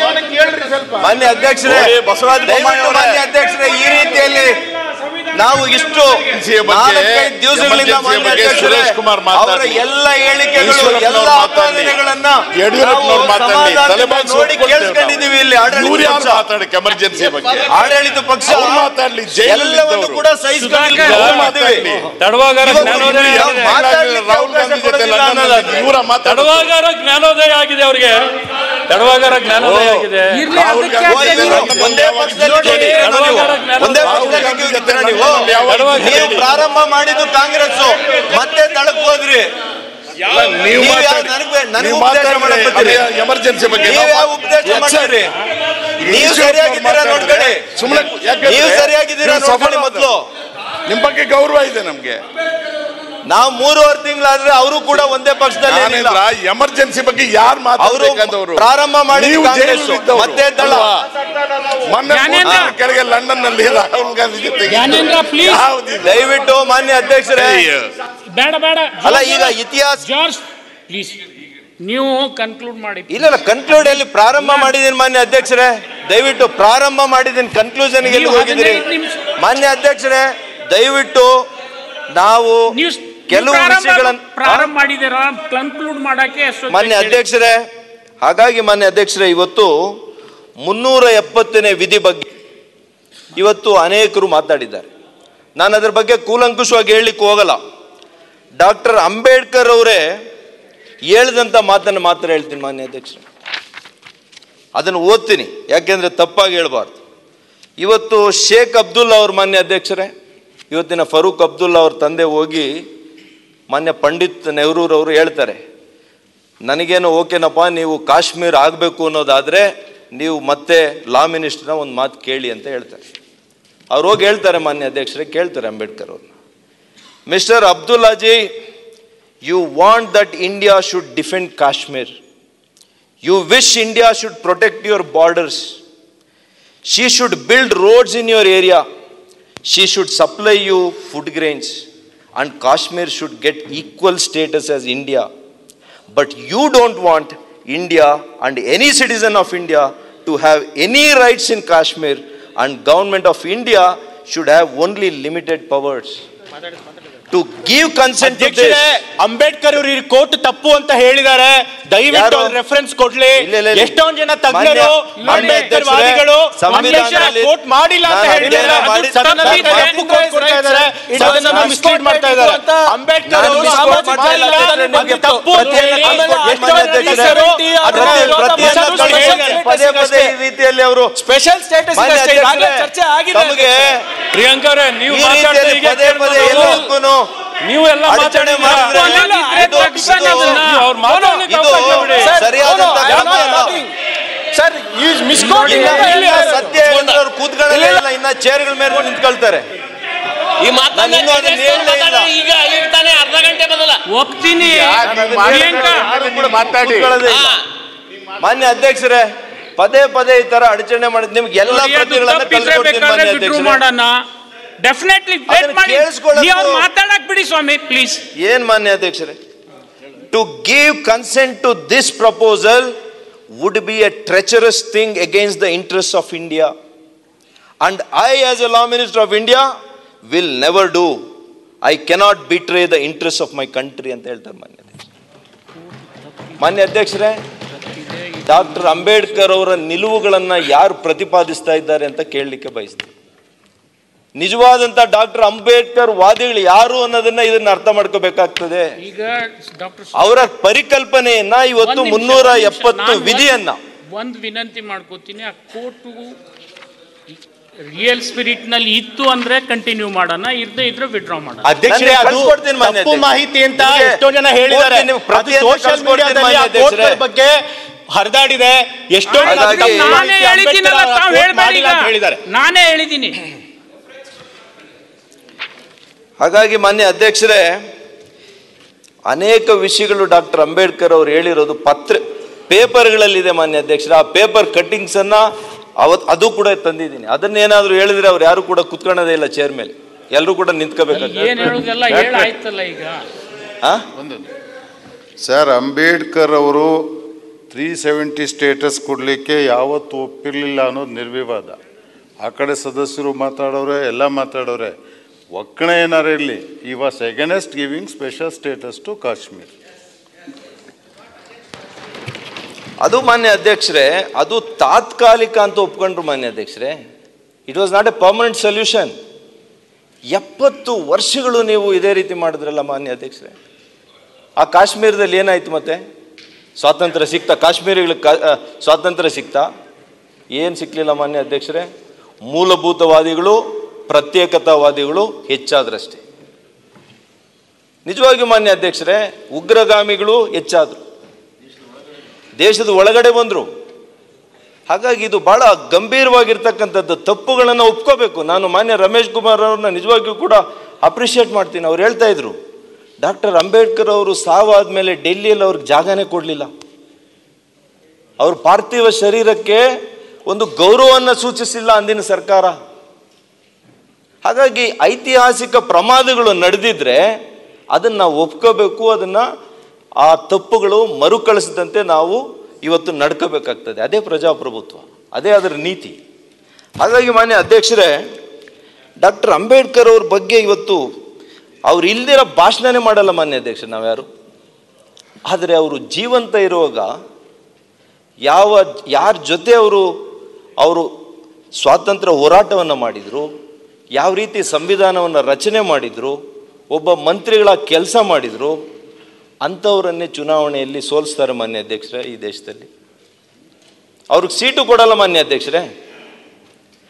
ಮಾನ್ಯ ಅಧ್ಯಕ್ಷರೇ ನೋಡಿ, ಬಸವರಾಜ ಬೊಮ್ಮಾಯಿ ದಯವಿಟ್ಟು ಅವರೇ. ಮಾನ್ಯ ಅಧ್ಯಕ್ಷರೇ ಈ ರೀತಿಯಲ್ಲಿ ನಾವು ಇಷ್ಟು ಬಗ್ಗೆ, ನಾಲ್ಕೈದು ದಿವಸಗಳಿಂದ ಎಮರ್ಜೆನ್ಸಿ ಮಾನ್ಯ ಬಗ್ಗೆ ಅಧ್ಯಕ್ಷರೇ, ಸುರೇಶ್ ಕುಮಾರ್ ಅವರ ಮಾತಾಡ್ಲಿ. ಎಲ್ಲ ಹೇಳಿಕೆಗಳು ಈಶ್ವರಪ್ಪನವ್ರು ಎಲ್ಲ ಮಾತಾಡ್ಲಿ. ಆಪಾದನೆಗಳನ್ನ ಯಡಿಯೂರಪ್ಪನವ್ರು ನಾವು ಮಾತಾಡ್ಲಿ. ಸಮಾಧಾನದಿಂದ ತಲೆಬಾಗ್ಸಿ ನೋಡಿ ಒಪ್ಕೊಳ್ತೇವೆ ಕೇಳಿಸ್ಕೊಂಡಿದ್ದೀವಿ ನಾವು. ಇಲ್ಲಿ ಆಡಳಿತ ಇವ್ರು ಯಾರು ಪಕ್ಷ. ಮಾತಾಡಕ್ಕೆ ಎಮರ್ಜೆನ್ಸಿ ಬಗ್ಗೆ ಆಡಳಿತ ಪಕ್ಷ ಅವ್ರು ಮಾತಾಡ್ಲಿ, ಜೈಲಲ್ಲಿ ಎಲ್ಲವನ್ನು ಇದ್ದವರು. ಕೂಡ ಸಹಿಸ್ಕೊಂಡಿದ್ದೀವಿ ಅವ್ರು ಮಾತಾಡ್ಲಿ. ತಡವಾಗಾರ ಇವತ್ತು ಜ್ಞಾನೋದಯ ನಾವು ಆಗಿದೆ. ಮಾತಾಡ್ಲಿಕ್ಕೆ ರಾಹುಲ್ ಗಾಂಧಿ ಅವಕಾಶ ಜೊತೆ ಕೊಡೋದಿಲ್ಲ ಲಂಡನ್ ಅನ್ನೋದು. ಇವರ ಮಾತಾಡೋದು ತಡವಾಗಾರ ಜ್ಞಾನೋದಯ ಆಗಿದೆ ಅವ್ರಿಗೆ ತಡವಾಗಾರ ಜ್ಞಾನೋದಯ ಆಗಿದೆ ರಾಹುಲ್ ಗಾಂಧಿ ಓ, ಜೊತೆ ಇವರು ಲಂಡನ್ ಒಂದೇ ಯಾವಾಗ ಪಕ್ಷದಲ್ಲಿ ನೋಡಿ, ಇದ್ದೀರಾ ನೀವು? ತಡವಾಗಾರ ಜ್ಞಾನೋದಯ ಒಂದೇ ರಾಹುಲ್ ಪಕ್ಷದಲ್ಲಿ ಗಾಂಧಿ ಜೊತೆ ಇದ್ದೀರಾ ನೀವು? ಲಂಡನ್ ಯಾವಾಗ ತಡವಾಗಿ ನೀವು ನೋಡಿ. ಪ್ರಾರಂಭ ಮಾಡಿದ್ದು ಕಾಂಗ್ರೆಸ್ ಮತ್ತೆ ತಳಕ್ ಹೋದ್ರಿ ನೀವು ನೀವು ಯಾವ- ಮಾತಾಡಿ. ನನಗೆ- ನನಗೆ ನೀವು ಉಪದೇಶ ಮಾತಾಡಿ. ಮಾಡಕ್ ಬರ್ತೀರಿ. ಅದೇ ಎಮರ್ಜೆನ್ಸಿ ಬಗ್ಗೆ ನೀವು ನಾವು ಯಾವ ಉಪದೇಶ ಮಾಡ್ತೀರಿ ನೀವು ಸರಿಯಾಗಿದ್ದೀರಾ ನೋಡ್ಕೊಳ್ಳಿ ಸುಮ್ಮನೆ ಯಾಕಂದ್ರೆ ನೀವು ಸರಿಯಾಗಿದ್ದೀರಾ ನೀವು ನೋಡ್ಕೊಳ್ಳಿ ಸಫಲ ಮೊದಲು ನಿಮ್ ಬಗ್ಗೆ ಗೌರವ ಇದೆ ನಮ್ಗೆ ನಾವು ಮೂರುವರೆ ತಿಂಗಳಾದ್ರೆ ಅವರು ಕೂಡ ಒಂದೇ ಪಕ್ಷದಲ್ಲಿ ಇರ್ಲಿಲ್ಲ. ನಾನೇಂದ್ರ ಎಮರ್ಜೆನ್ಸಿ ಬಗ್ಗೆ ಯಾರು ಅವರು ಮಾತಾಡ್ಬೇಕಂತವ್ರು ಪ್ರಾರಂಭ ಮಾಡಿದ ನೀವು ಕಾಂಗ್ರೆಸ್ ಜೈಲಲ್ಲಿ ಇದ್ದವ್ರು. ಮತ್ತೆ ದಳ ಅಲ್ವಾ? ಮೊನ್ನೆ ಜ್ಞಾನೇಂದ್ರ. ಮೂರು ಕೆಳಗೆ ಲಂಡನ್ ನಲ್ಲಿ ರಾಹುಲ್ ಗಾಂಧಿ ಜೊತೆಗೆ ಜ್ಞಾನೇಂದ್ರ, please. ಯಾವುದಿದೆ? ದಯವಿಟ್ಟು ಮಾನ್ಯ ಅಧ್ಯಕ್ಷರೇ ಅಯ್ಯೋ. ಬೇಡ ಬೇಡ ಅಲ್ಲ ಈಗ ಇತಿಹಾಸ ಜಾರ್ಜ್ ಪ್ಲೀಸ್ ನೀವು ಕನ್ಕ್ಲೂಡ್ ಮಾಡಿ ಇಲ್ಲ ಇಲ್ಲ ಕನ್ಕ್ಲೂಡ್ ಎಲ್ಲಿ ಪ್ರಾರಂಭ ಮಾಡಿದ್ದೀನಿ ಮಾನ್ಯ ಅಧ್ಯಕ್ಷರೇ ದಯವಿಟ್ಟು ಪ್ರಾರಂಭ ಮಾಡಿದ್ದೀನಿ ಕನ್ಕ್ಲೂಷನ್ ಎಲ್ಲಿ ನೀವು ಹೋಗಿದ್ದೀರಿ ಹದಿನೈದು ನಿಮಿಷ. ಮಾನ್ಯ ಅಧ್ಯಕ್ಷರೇ ದಯವಿಟ್ಟು ನಾವು ನೀವು ಕೆಲವು ಪ್ರಾರಂಭ- ವಿಷಯಗಳನ್ನು ಪ್ರಾರಂಭ ಮಾಡಿದ್ದೀರಾ ಕನ್ಕ್ಲೂಡ್ ಮಾಡಕ್ಕೆ ಎಷ್ಟೊತ್ತು ಮಾನ್ಯ ಬೇಕು ಹೇಳಿ? ಅಧ್ಯಕ್ಷರೇ ಹಾಗಾಗಿ ಮಾನ್ಯ ಅಧ್ಯಕ್ಷರೇ ಇವತ್ತು ಮುನ್ನೂರ ಎಪ್ಪತ್ತನೇ ವಿಧಿ ಬಗ್ಗೆ ಇವತ್ತು ಅನೇಕರು ಮಾತಾಡಿದ್ದಾರೆ ನಾನು ಅದರ ಬಗ್ಗೆ ಕೂಲಂಕುಷವಾಗಿ ಹೇಳಲಿಕ್ಕೆ ಹೋಗಲ್ಲ ಡಾಕ್ಟರ್ ಅಂಬೇಡ್ಕರ್ ಅವರೇ ಹೇಳಿದಂಥ ಮಾತನ್ನು ಮಾತ್ರ ಹೇಳ್ತೀನಿ ಮಾನ್ಯ ಅಧ್ಯಕ್ಷರೇ ಅದನ್ನು ಓದ್ತೀನಿ ಯಾಕೆಂದ್ರೆ ತಪ್ಪಾಗಿ ಹೇಳ್ಬಾರ್ದು ಇವತ್ತು ಶೇಖ್ ಅಬ್ದುಲ್ಲಾ ಅವ್ರ ಮಾನ್ಯ ಅಧ್ಯಕ್ಷರೇ ಇವತ್ತಿನ ಫರೂಕ್ ಅಬ್ದುಲ್ಲಾ ಅವ್ರ ತಂದೆ ಹೋಗಿ ಮಾನ್ಯ ಪಂಡಿತ್ ನೆಹರೂರವರು ಹೇಳ್ತಾರೆ ನನಗೇನು ಓಕೆನಪ್ಪ ನೀವು ಕಾಶ್ಮೀರ್ ಆಗಬೇಕು ಅನ್ನೋದಾದರೆ ನೀವು ಮತ್ತೆ ಲಾ ಮಿನಿಸ್ಟ್ರನ್ನ ಒಂದು ಮಾತು ಕೇಳಿ ಅಂತ ಹೇಳ್ತಾರೆ ಅವ್ರು ಹೋಗಿ ಹೇಳ್ತಾರೆ ಮಾನ್ಯ ಅಧ್ಯಕ್ಷರೇ ಕೇಳ್ತಾರೆ ಅಂಬೇಡ್ಕರ್ ಅವ್ರನ್ನ mister ಅಬ್ದುಲ್ಲಾಜಿ you want that India should defend Kashmir you wish India should protect your borders she should build roads in your area she should supply you food grains and Kashmir should get equal status as India but you don't want India and any citizen of India to have any rights in Kashmir and government of India should have only limited powers. To give consent to ಅಧ್ಯಕ್ಷರೇ this, Ambedkar ಅವರು ಈ court ತಪ್ಪು ಅಂತ ಹೇಳಿದ್ದಾರೆ ದಯವಿಟ್ಟು ಯಾರು? Reference ಕೊಡ್ಲಿ ಇಲ್ಲ, ಇಲ್ಲ, ಇಲ್ಲ. ಎಷ್ಟೊಂದು ಜನ ತಜ್ಞರು ಮಾನ್ಯ- ಮಾನ್ಯ ಅಂಬೇಡ್ಕರ್ ಅಧ್ಯಕ್ಷರೇ, ವಾದಿಗಳು ಸಂವಿಧಾನದಲ್ಲಿ- ಕೋರ್ಟ್ ಮಾಡಿಲ್ಲ ಅಂತ ನಾನು ಹೇಳಿದ್ದಾರೆ ಅಧ್ಯಯನ ಮಾಡಿ- ಸದನದಲ್ಲಿ ನಾನು ತಪ್ಪು ಕೋರ್ಟ್ ಕೊಡ್ತಾ ಇದ್ದಾರೆ ಇದು ಸದನ ನಾನು ಮಿಸ್ಲೀಡ್ ಮಾಡ್ತಾ ಇದ್ದಾರೆ ಅಂಬೇಡ್ಕರ್ ನಾನು ಅವರು misquote ಸಾಮಾಜಿಕ ಮಾಡ್ತಾ ಇಲ್ಲ, ಮಾಡಿಲ್ಲ, ಅಧ್ಯಕ್ಷರೇ, ಅದು ನಿಮ್ಗೆ ತಪ್ಪು ಅಂತ ಪ್ರತಿಯೊಂದು ಹೇಳಿ ಮಾನ್ಯ ಎಷ್ಟೋ ಅಧ್ಯಕ್ಷರೇ, ಅಧ್ಯಕ್ಷರು ಅದರ ಪ್ರತಿ- ವಿರೋಧ ಪ್ರತಿಯೊಂದು ಪಕ್ಷಗಳು ಕಡೆ ಹೇಳಿದ್ದಾರೆ. ಪದೇ ಪದೇ ಈ ರೀತಿಯಲ್ಲಿ ಅವರು ಸ್ಪೆಷಲ್ ಸ್ಟೇಟಸ್ ಮಾನ್ಯ ಅಷ್ಟೇ ಈಗಾಗಲೇ ಅಧ್ಯಕ್ಷರೇ, ಚರ್ಚೆ ಆಗಿದೆ ತಮಗೆ ಪ್ರಿಯಾಂಕ ಅವರೇ ನೀವು ಈ ಮಾತಾಡ್ತಾ ರೀತಿಯಲ್ಲಿ ಹೀಗೆ ಪದೇ ಪದೇ ಕೇಳ್ಬೋದು. ಎಲ್ಲದಕ್ಕೂನು ನೀವು ಎಲ್ಲ ಅಡಚಣೆ ಮಾತಾಡಿ ಮಾಡಿದ್ರೆ ಇದು- ಇದು- ಅವ್ರು ಮಾತಾಡ್ಲಿಕ್ಕೆ ಇದು ಅವಕಾಶ ಬಿಡಿ. ಸರಿಯಾದಂತ ಕ್ರಮ ಅಲ್ಲ. ಸರ್ ಯೂಸ್ ಮಿಸ್ಕೋಟ್ ಇಲ್ಲ, ಇಲ್ಲ, ಸತ್ಯ ಹೇಳಿದ್ರೆ ಅವ್ರು ಕೂತ್ಕೊಳ್ಳೇ ಇಲ್ಲ ಇನ್ನ ಚೇರ್ಗಳ ಮೇಲೆ ನಿಂತ್ಕೊಳ್ತಾರೆ ಈ ಮಾತನ್ನ ನಾನು ಇನ್ನೂ ಅದನ್ನ ಕೇಳಿಸ್ಕೊಂಡು ಹೇಳಲೇ ಇಲ್ಲ. ಮಾತಾಡೋ ಈಗ ಈಗ ತಾನೇ ಅರ್ಧ ಗಂಟೆ ಬದಲ ಹೋಗ್ತೀನಿ ಮಾತಾಡಿ ಕೂತ್ಕೊಳ್ಳೋದೇ ಇಲ್ಲ. ಮಾನ್ಯ ಅಧ್ಯಕ್ಷರೇ ಪದೇ ಪದೇ ಈ ತರ ಅಡಚಣೆ ಮಾಡಿದ್ ನಿಮ್ಗೆ ಎಲ್ಲ ನೋಡಿ, ಅದು ಪ್ರತಿಗಳನ್ನ ತಪ್ಪಿದ್ರೆ ಕಳ್ಸ್ಕೊಡ್ತೀನಿ ಬೇಕಾದ್ರೆ ಮಾನ್ಯ withdraw ಅಧ್ಯಕ್ಷರೇ ಮಾಡೋಣ ಡೆಫಿನೆಟ್ಲಿ ಅದನ್ನ ಮಾಡಿ ಕೇಳಿಸ್ಕೊಳ್ಳೋದು- ನೀವು ಅವ್ರು ಮಾತಾಡಕ್ ಬಿಡಿ ಸ್ವಾಮಿ ಪ್ಲೀಸ್ ಏನ್ ಮಾನ್ಯ ಅಧ್ಯಕ್ಷರೇ to give consent to this proposal would be a treacherous thing against the interest of India and I as a law minister of India will never do I cannot betray the interest of my country ಅಂತ ಹೇಳ್ತಾರೆ ಮಾನ್ಯ ಅಧ್ಯಕ್ಷರೇ ಮಾನ್ಯ ಅಧ್ಯಕ್ಷರೇ doctor Ambedkar ಅವರ ನಿಲುವುಗಳನ್ನ ಯಾರು ಪ್ರತಿಪಾದಿಸ್ತಾ ಇದ್ದಾರೆ ಅಂತ ಕೇಳಲಿಕ್ಕೆ ಬಯಸ್ತೀನಿ ನಿಜವಾದಂತ ಡಾಕ್ಟರ್ ಅಂಬೇಡ್ಕರ್ ವಾದಿಗಳು ಯಾರು ಅನ್ನೋದನ್ನ ಇದನ್ನ ಅರ್ಥ ಮಾಡ್ಕೋಬೇಕಾಗ್ತದೆ ಈಗ ಡಾಕ್ಟರ್ ಅವರ ಪರಿಕಲ್ಪನೆಯನ್ನ ಇವತ್ತು ಮುನ್ನೂರ ಎಪ್ಪತ್ತು ವಿಧಿಯನ್ನ ಒಂದು ವಿನಂತಿ ಮಾಡ್ಕೋತೀನಿ ಆ ಕೋರ್ಟು ರಿಯಲ್ ಸ್ಪಿರಿಟ್ ನಲ್ಲಿ ಇತ್ತು ಅಂದ್ರೆ ಕಂಟಿನ್ಯೂ ಮಾಡೋಣ ಇರ್ದೇ ಇದ್ರೆ ವಿಡ್ರಾ ಮಾಡೋಣ ಅಧ್ಯಕ್ಷರೇ ನಾನು ಅದು ಕಳ್ಸ್ಕೊಡ್ತೀನಿ ಮಾನ್ಯ ತಪ್ಪು ಅಧ್ಯಕ್ಷರೇ. ಮಾಹಿತಿ ಅಂತ ನಿಮಗೆ ಎಷ್ಟೋ ಜನ ಹೇಳಿದ್ದಾರೆ ಪೂರ್ತಿ ನೀವು ಪ್ರತಿಯೊಂದು ಸೋಷಿಯಲ್ ಕಳ್ಸ್ಕೊಡ್ತೀನಿ ಮೀಡಿಯಾದಲ್ಲಿ ಆ ಮಾನ್ಯ ಕೋರ್ಟ್ ಅಧ್ಯಕ್ಷರೇ. ಬಗ್ಗೆ ಹರಿದಾಡಿದೆ ಎಷ್ಟೋ ಜನ ಅದು ಹಾಗಾಗಿ- ತಪ್ಪು ನಾನೇ ಮಾಹಿತಿ ಹೇಳಿದ್ದೀನಲ್ಲ ಅಂಬೇಡ್ಕರ್ ತಾವು ಕೋರ್ಟ್ ಹೇಳ್ಬೇಡಿ ಮಾಡಿಲ್ಲ ಈಗ. ಅಂತ ಹೇಳಿದ್ದಾರೆ ನಾನೇ ಹೇಳಿದ್ದೀನಿ ಹಾಗಾಗಿ ಮಾನ್ಯ ಅಧ್ಯಕ್ಷರೇ ಅನೇಕ ವಿಷಯಗಳು ಡಾಕ್ಟರ್ ಅಂಬೇಡ್ಕರ್ ಅವರು ಹೇಳಿರೋದು ಪತ್ರ ಪೇಪರ್ಗಳಲ್ಲಿದೆ ಮಾನ್ಯ ಅಧ್ಯಕ್ಷರೇ ಆ ಪೇಪರ್ ಕಟ್ಟಿಂಗ್ಸ್ ಅನ್ನ ಅವತ್ ಅದು ಕೂಡ ತಂದಿದ್ದೀನಿ ಅದನ್ನೇನಾದ್ರೂ ಹೇಳಿದ್ರೆ ಅವ್ರು ಯಾರು ಕೂಡ ಕುತ್ಕೊಳ್ಳೋದೇ ಇಲ್ಲ ಚೇರ್ ಮೇಲೆ ಎಲ್ಲರೂ ಕೂಡ ನಿಂತ್ಕೋಬೇಕಾಗ್ತದೆ ಏನ್ ಹೇಳುದೆಲ್ಲ ಹೇಳಾಯ್ತಲ್ಲ ಈಗ ಆ ಸರ್ ಅಂಬೇಡ್ಕರ್ ಅವರು ತ್ರೀ ಸೆವೆಂಟಿ ಸ್ಟೇಟಸ್ ಕೊಡಲಿಕ್ಕೆ ಯಾವತ್ತು ಒಪ್ಪಿರಲಿಲ್ಲ ಅನ್ನೋದು ನಿರ್ವಿವಾದ ಆ ಕಡೆ ಸದಸ್ಯರು ಮಾತಾಡೋರೆ ಎಲ್ಲ ಮಾತಾಡೋರೆ ಒಕ್ಕಣೆ ಏನಾರು ಇರಲಿ ಈ was against giving special status to Kashmir ಅದು ಮಾನ್ಯ ಅಧ್ಯಕ್ಷರೇ ಅದು ತಾತ್ಕಾಲಿಕ ಅಂತ ಒಪ್ಕೊಂಡ್ರು ಮಾನ್ಯ ಅಧ್ಯಕ್ಷರೇ it was not a permanent solution ಎಪ್ಪತ್ತು ವರ್ಷಗಳು ನೀವು ಇದೇ ರೀತಿ ಮಾಡಿದ್ರಲ್ಲ ಮಾನ್ಯ ಅಧ್ಯಕ್ಷರೇ ಆ ಕಾಶ್ಮೀರದಲ್ಲಿ ಏನಾಯ್ತು ಮತ್ತೆ ಸ್ವಾತಂತ್ರ್ಯ ಸಿಕ್ತಾ ಕಾಶ್ಮೀರಿಗಳಿಗೆ ಕಾ ಆ, ಸ್ವಾತಂತ್ರ್ಯ ಸಿಕ್ತಾ ಏನು ಸಿಕ್ಕಲಿಲ್ಲ ಮಾನ್ಯ ಅಧ್ಯಕ್ಷರೇ ಮೂಲಭೂತವಾದಿಗಳು ಪ್ರತ್ಯೇಕತಾವಾದಿಗಳು ಹೆಚ್ಚಾದ್ರಷ್ಟೇ ನಿಜವಾಗಿಯೂ ಮಾನ್ಯ ಅಧ್ಯಕ್ಷರೇ ಉಗ್ರಗಾಮಿಗಳು ಹೆಚ್ಚಾದ್ರು ದೇಶದ ಒಳಗಡೆ ಬಂದರು ಹಾಗಾಗಿ ಇದು ಬಹಳ ಗಂಭೀರವಾಗಿರ್ತಕ್ಕಂಥದ್ದು ತಪ್ಪುಗಳನ್ನು ಒಪ್ಕೋಬೇಕು ನಾನು ಮಾನ್ಯ ರಮೇಶ್ ಕುಮಾರ್ ಅವ್ರನ್ನ ನಿಜವಾಗಿಯೂ ಕೂಡ ಅಪ್ರಿಷಿಯೇಟ್ ಮಾಡ್ತೀನಿ ಅವ್ರು ಹೇಳ್ತಾ ಇದ್ರು ಡಾಕ್ಟರ್ ಅಂಬೇಡ್ಕರ್ ಅವರು ಸಾವಾದ್ಮೇಲೆ ಡೆಲ್ಲಿಯಲ್ಲಿ ಅವ್ರಿಗೆ ಜಾಗನೇ ಕೊಡಲಿಲ್ಲ ಅವ್ರ ಪಾರ್ಥಿವ ಶರೀರಕ್ಕೆ ಒಂದು ಗೌರವವನ್ನು ಸೂಚಿಸಿಲ್ಲ ಅಂದಿನ ಸರ್ಕಾರ ಹಾಗಾಗಿ ಐತಿಹಾಸಿಕ ಪ್ರಮಾದಗಳು ನಡೆದಿದ್ರೆ ಅದನ್ನು ನಾವು ಒಪ್ಕೋಬೇಕು ಅದನ್ನು ಆ ತಪ್ಪುಗಳು ಮರುಕಳಿಸದಂತೆ ನಾವು ಇವತ್ತು ನಡ್ಕೋಬೇಕಾಗ್ತದೆ ಅದೇ ಪ್ರಜಾಪ್ರಭುತ್ವ ಅದೇ ಅದರ ನೀತಿ ಹಾಗಾಗಿ ಮಾನ್ಯ ಅಧ್ಯಕ್ಷರೇ ಡಾಕ್ಟರ್ ಅಂಬೇಡ್ಕರ್ ಅವ್ರ ಬಗ್ಗೆ ಇವತ್ತು ಅವ್ರು ಇಲ್ದಿರೋ ಭಾಷಣನೇ ಮಾಡಲ್ಲ ಮಾನ್ಯ ಅಧ್ಯಕ್ಷ ನಾವ್ಯಾರು ಆದರೆ ಅವರು ಜೀವಂತ ಇರುವಾಗ ಯಾವ ಯಾರ ಜೊತೆ ಅವರು ಅವರು ಸ್ವಾತಂತ್ರ್ಯ ಹೋರಾಟವನ್ನು ಮಾಡಿದರು ಯಾವ ರೀತಿ ಸಂವಿಧಾನವನ್ನು ರಚನೆ ಮಾಡಿದರು ಒಬ್ಬ ಮಂತ್ರಿಗಳ ಕೆಲಸ ಮಾಡಿದರು ಅಂಥವರನ್ನೇ ಚುನಾವಣೆಯಲ್ಲಿ ಸೋಲಿಸ್ತಾರೆ ಮಾನ್ಯ ಅಧ್ಯಕ್ಷರೇ ಈ ದೇಶದಲ್ಲಿ ಅವ್ರಿಗೆ ಸೀಟು ಕೊಡಲ್ಲ ಮಾನ್ಯ ಅಧ್ಯಕ್ಷರೇ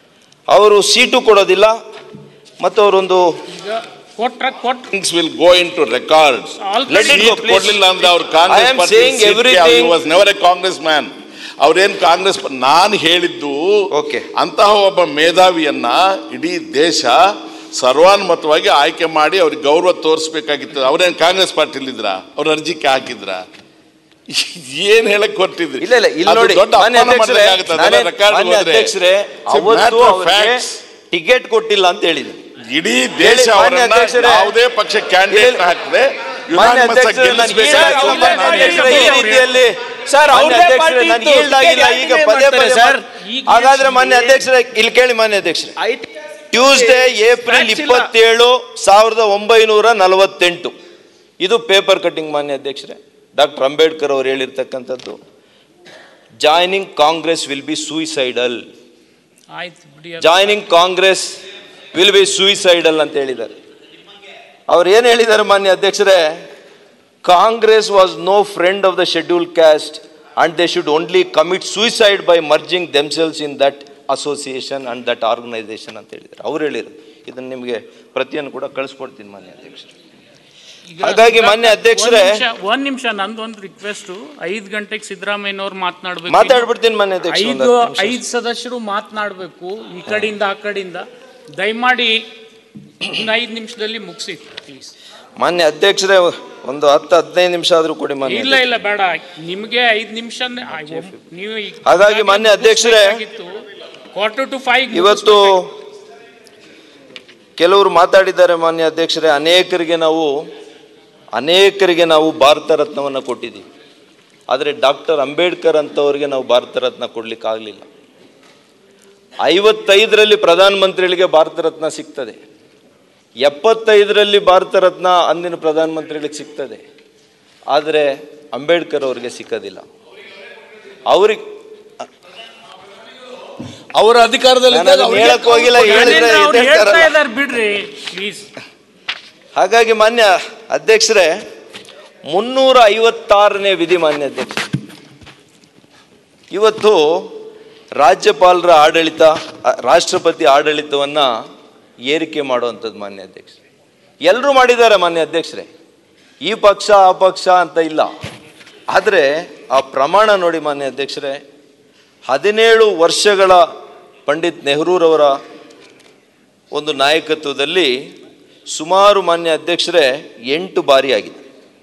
ಅವರು ಸೀಟು ಕೊಡೋದಿಲ್ಲ ಮತ್ತು ಅವರೊಂದು ಕೊಟ್ರ ಕೊಟ್ಟ things will go into records. Let it go, please. ಕೊಡ್ಲಿಲ್ಲ ಅಂದ್ರೆ ಅವ್ರು I Congress am saying everything- was never a Congress man ಅವ್ರೇನ್ ಕಾಂಗ್ರೆಸ್ ನಾನು ಹೇಳಿದ್ದು Okay. ಅಂತಹ ಒಬ್ಬ ಮೇಧಾವಿಯನ್ನ ಇಡೀ ದೇಶ ಸರ್ವಾನುಮತವಾಗಿ ಆಯ್ಕೆ ಮಾಡಿ ಅವ್ರಿಗೆ ಗೌರವ ತೋರಿಸ್ಬೇಕಾಗಿತ್ತು ಅವ್ರೇನ್ ಕಾಂಗ್ರೆಸ್ ಪಾರ್ಟಿಲಿದ್ರ ಅವ್ರ ಅರ್ಜಿಗೆ ಹಾಕಿದ್ರ ಏನ್ ಹೇಳಕ್ ಹೊರಟಿದ್ರಿ ಇಲ್ಲ ಇಲ್ಲ ಇಲ್ಲಿ ಅದು ನೋಡಿ ದೊಡ್ಡ ಮಾನ್ಯ ಅಪಮಾನ ಅಧ್ಯಕ್ಷರೇ ಮಾಡ್ದಂಗಾಗುತ್ತೆ. ಅದೆಲ್ಲ ನಾನೇ- record ಮಾನ್ಯ ಹೋದ್ರೆ. ಅಧ್ಯಕ್ಷರೇ It's a ಅವತ್ತು matter of ಅವ್ರಿಗೆ facts. ಟಿಕೆಟ್ ಕೊಟ್ಟಿಲ್ಲ ಅಂತ ಹೇಳಿದ್ರು ಇಡೀ ದೇಶ ಹೇಳಿ, ಮಾನ್ಯ ಅವರನ್ನ ಅಧ್ಯಕ್ಷರೇ. ಯಾವುದೇ ಪಕ್ಷ ಕ್ಯಾಂಡಿಡೇಟ್ ಹೇಳಿ. ಹಾಕಿದ್ರೆ ಮಾನ್ಯ unanimous ಆಗಿ ಅಧ್ಯಕ್ಷರೇ, ನಾನು ಗೆಲ್ಲಿಸ್ಬೇಕಾಗಿತ್ತು ಹೇಳ್ತಾ ಅಂತ ಇಲ್ಲ, ನಾನು ಮಾನ್ಯ ಅಧ್ಯಕ್ಷರೇ, ಈ ಹೇಳ್ತೀನಿ. ರೀತಿಯಲ್ಲಿ ಸರ್, ಮಾನ್ಯ ಅವ್ರದ್ದೇ ಅಧ್ಯಕ್ಷರೇ, ಪಾರ್ಟಿ ನನಗೆ ಇತ್ತು. ಹೇಳ್ದಾಗಿಲ್ಲ ಟಿಕೆಟ್ ಈಗ ಯಾಕೆ ಪದೇ ಪದೇ ಮಾಡ್ತಾರೆ ಸರ್? ಮಾಡ್- ಹಾಗಾದ್ರೆ ಮಾನ್ಯ ಅಧ್ಯಕ್ಷರೇ ಇಲ್ಲಿ ಕೇಳಿ ಮಾನ್ಯ ಅಧ್ಯಕ್ಷರೇ ಟ್ಯೂಸ್ಡೇ ಏಪ್ರಿಲ್ Facts ಇಲ್ಲ. ಇಪ್ಪತ್ತೇಳು ಸಾವಿರದ ಒಂಬೈನೂರ ನಲವತ್ತೆಂಟು ಇದು ಪೇಪರ್ ಕಟ್ಟಿಂಗ್ ಮಾನ್ಯ ಅಧ್ಯಕ್ಷರೇ ಡಾಕ್ಟರ್ ಅಂಬೇಡ್ಕರ್ ಅವರು ಹೇಳಿರ್ತಕ್ಕಂಥದ್ದು joining Congress will be suicidal ಆಯ್ತು ಬಿಡಿ ಅದು. Joining Congress will be suicidal ಅಂತ ಹೇಳಿದ್ದಾರೆ ಅವ್ರು ಏನು ಹೇಳಿದ್ದಾರೆ ಮಾನ್ಯ ಅಧ್ಯಕ್ಷರೇ Congress was no friend of the schedule caste and they should only commit suicide by merging themselves in that association and that organisation ಅಂತ ಹೇಳಿದ್ದಾರೆ ಅವ್ರು ಹೇಳಿದ್ರು ಇದನ್ನು ನಿಮಗೆ ಪ್ರತಿಯನ್ನು ಕೂಡ ಕಳಿಸ್ಕೊಡ್ತೀನಿ ಮಾನ್ಯ ಅಧ್ಯಕ್ಷರೇ ಈಗ- ಹಾಗಾಗಿ ಈಗ ಮಾನ್ಯ ಅಧ್ಯಕ್ಷರೇ- ಒಂದ್ ನಿಮಿಷ- ಒಂದ್ ನಿಮಿಷ ನಂದೊಂದು ರಿಕ್ವೆಸ್ಟ್ ಐದ್ ಗಂಟೆಗೆ ಸಿದ್ದರಾಮಯ್ಯನವ್ರು ಮಾತನಾಡ್ಬೇಕು ಮಾತಾಡ್ಬಿಡ್ತೀನಿ ಮಾನ್ಯ ಅಧ್ಯಕ್ಷ ಐದು ಐದು ಸದಸ್ಯರು ಮಾತನಾಡಬೇಕು ಈ ಕಡೆಯಿಂದ ಆ ಕಡೆಯಿಂದ ದಯಮಾಡಿ ಇನ್ನು ಐದು ನಿಮಿಷದಲ್ಲಿ ಮುಗಿಸಿ ಪ್ಲೀಸ್ ಮಾನ್ಯ ಅಧ್ಯಕ್ಷರೇ ಒಂದು ಹತ್ತು ಹದಿನೈದು ನಿಮಿಷ ಆದರೂ ಕೊಡಿ ಮಾನ್ಯ ಇಲ್ಲ ಇಲ್ಲ ಬೇಡ ನಿಮಗೆ ಐದು ನಿಮಿಷ ನೀವು ಹಾಗಾಗಿ ಮಾನ್ಯ ಅಧ್ಯಕ್ಷರೇ, ಕ್ವಾರ್ಟರ್ ಟು ಫೈವ್ ಇವತ್ತು ಕೆಲವರು ಮಾತಾಡಿದ್ದಾರೆ ಮಾನ್ಯ ಅಧ್ಯಕ್ಷರೇ ಅನೇಕರಿಗೆ ನಾವು ಅನೇಕರಿಗೆ ನಾವು ಭಾರತ ರತ್ನವನ್ನು ಕೊಟ್ಟಿದ್ದೀವಿ ಆದರೆ ಡಾಕ್ಟರ್ ಅಂಬೇಡ್ಕರ್ ಅಂತವರಿಗೆ ನಾವು ಭಾರತ ರತ್ನ ಕೊಡ್ಲಿಕ್ಕೆ ಆಗಲಿಲ್ಲ ಐವತ್ತೈದರಲ್ಲಿ ಪ್ರಧಾನಮಂತ್ರಿಗಳಿಗೆ ಭಾರತ ರತ್ನ ಸಿಗ್ತದೆ ಎಪ್ಪತ್ತೈದರಲ್ಲಿ ಭಾರತ ರತ್ನ ಅಂದಿನ ಪ್ರಧಾನಮಂತ್ರಿಗಳಿಗೆ ಸಿಗ್ತದೆ ಆದರೆ ಅಂಬೇಡ್ಕರ್ ಅವರಿಗೆ ಸಿಕ್ಕೋದಿಲ್ಲ ಅವ್ರಿಗೆ ಅವರ ಅಧಿಕಾರದಲ್ಲಿ ನಾನು ಅದನ್ನ ಹೇಳಕ್ ಹೋಗಿಲ್ಲ ಹೇಳಿದ್ರೆ ಅವ್ರು ಹೇಳ್ತಾ ಎದ್ದೇಳ್ತಾರಲ್ಲ. ಇದ್ದಾರೆ ಬಿಡ್ರಿ ಪ್ಲೀಸ್ ಹಾಗಾಗಿ ಮಾನ್ಯ ಅಧ್ಯಕ್ಷರೇ ಮುನ್ನೂರ ಐವತ್ತಾರನೇ ವಿಧಿ ಮಾನ್ಯ ಅಧ್ಯಕ್ಷ ಇವತ್ತು ರಾಜ್ಯಪಾಲರ ಆಡಳಿತ ಅ, ರಾಷ್ಟ್ರಪತಿ ಆಡಳಿತವನ್ನು ಏರಿಕೆ ಮಾಡುವಂಥದ್ದು ಮಾನ್ಯ ಅಧ್ಯಕ್ಷ ಎಲ್ಲರೂ ಮಾಡಿದ್ದಾರೆ ಮಾನ್ಯ ಅಧ್ಯಕ್ಷರೇ ಈ ಪಕ್ಷ ಆ ಪಕ್ಷ ಅಂತ ಇಲ್ಲ ಆದರೆ ಆ ಪ್ರಮಾಣ ನೋಡಿ ಮಾನ್ಯ ಅಧ್ಯಕ್ಷರೇ ಹದಿನೇಳು ವರ್ಷಗಳ ಪಂಡಿತ್ ನೆಹರೂರವರ ಒಂದು ನಾಯಕತ್ವದಲ್ಲಿ ಸುಮಾರು ಮಾನ್ಯ ಅಧ್ಯಕ್ಷರೇ ಎಂಟು ಬಾರಿ ಆಗಿದೆ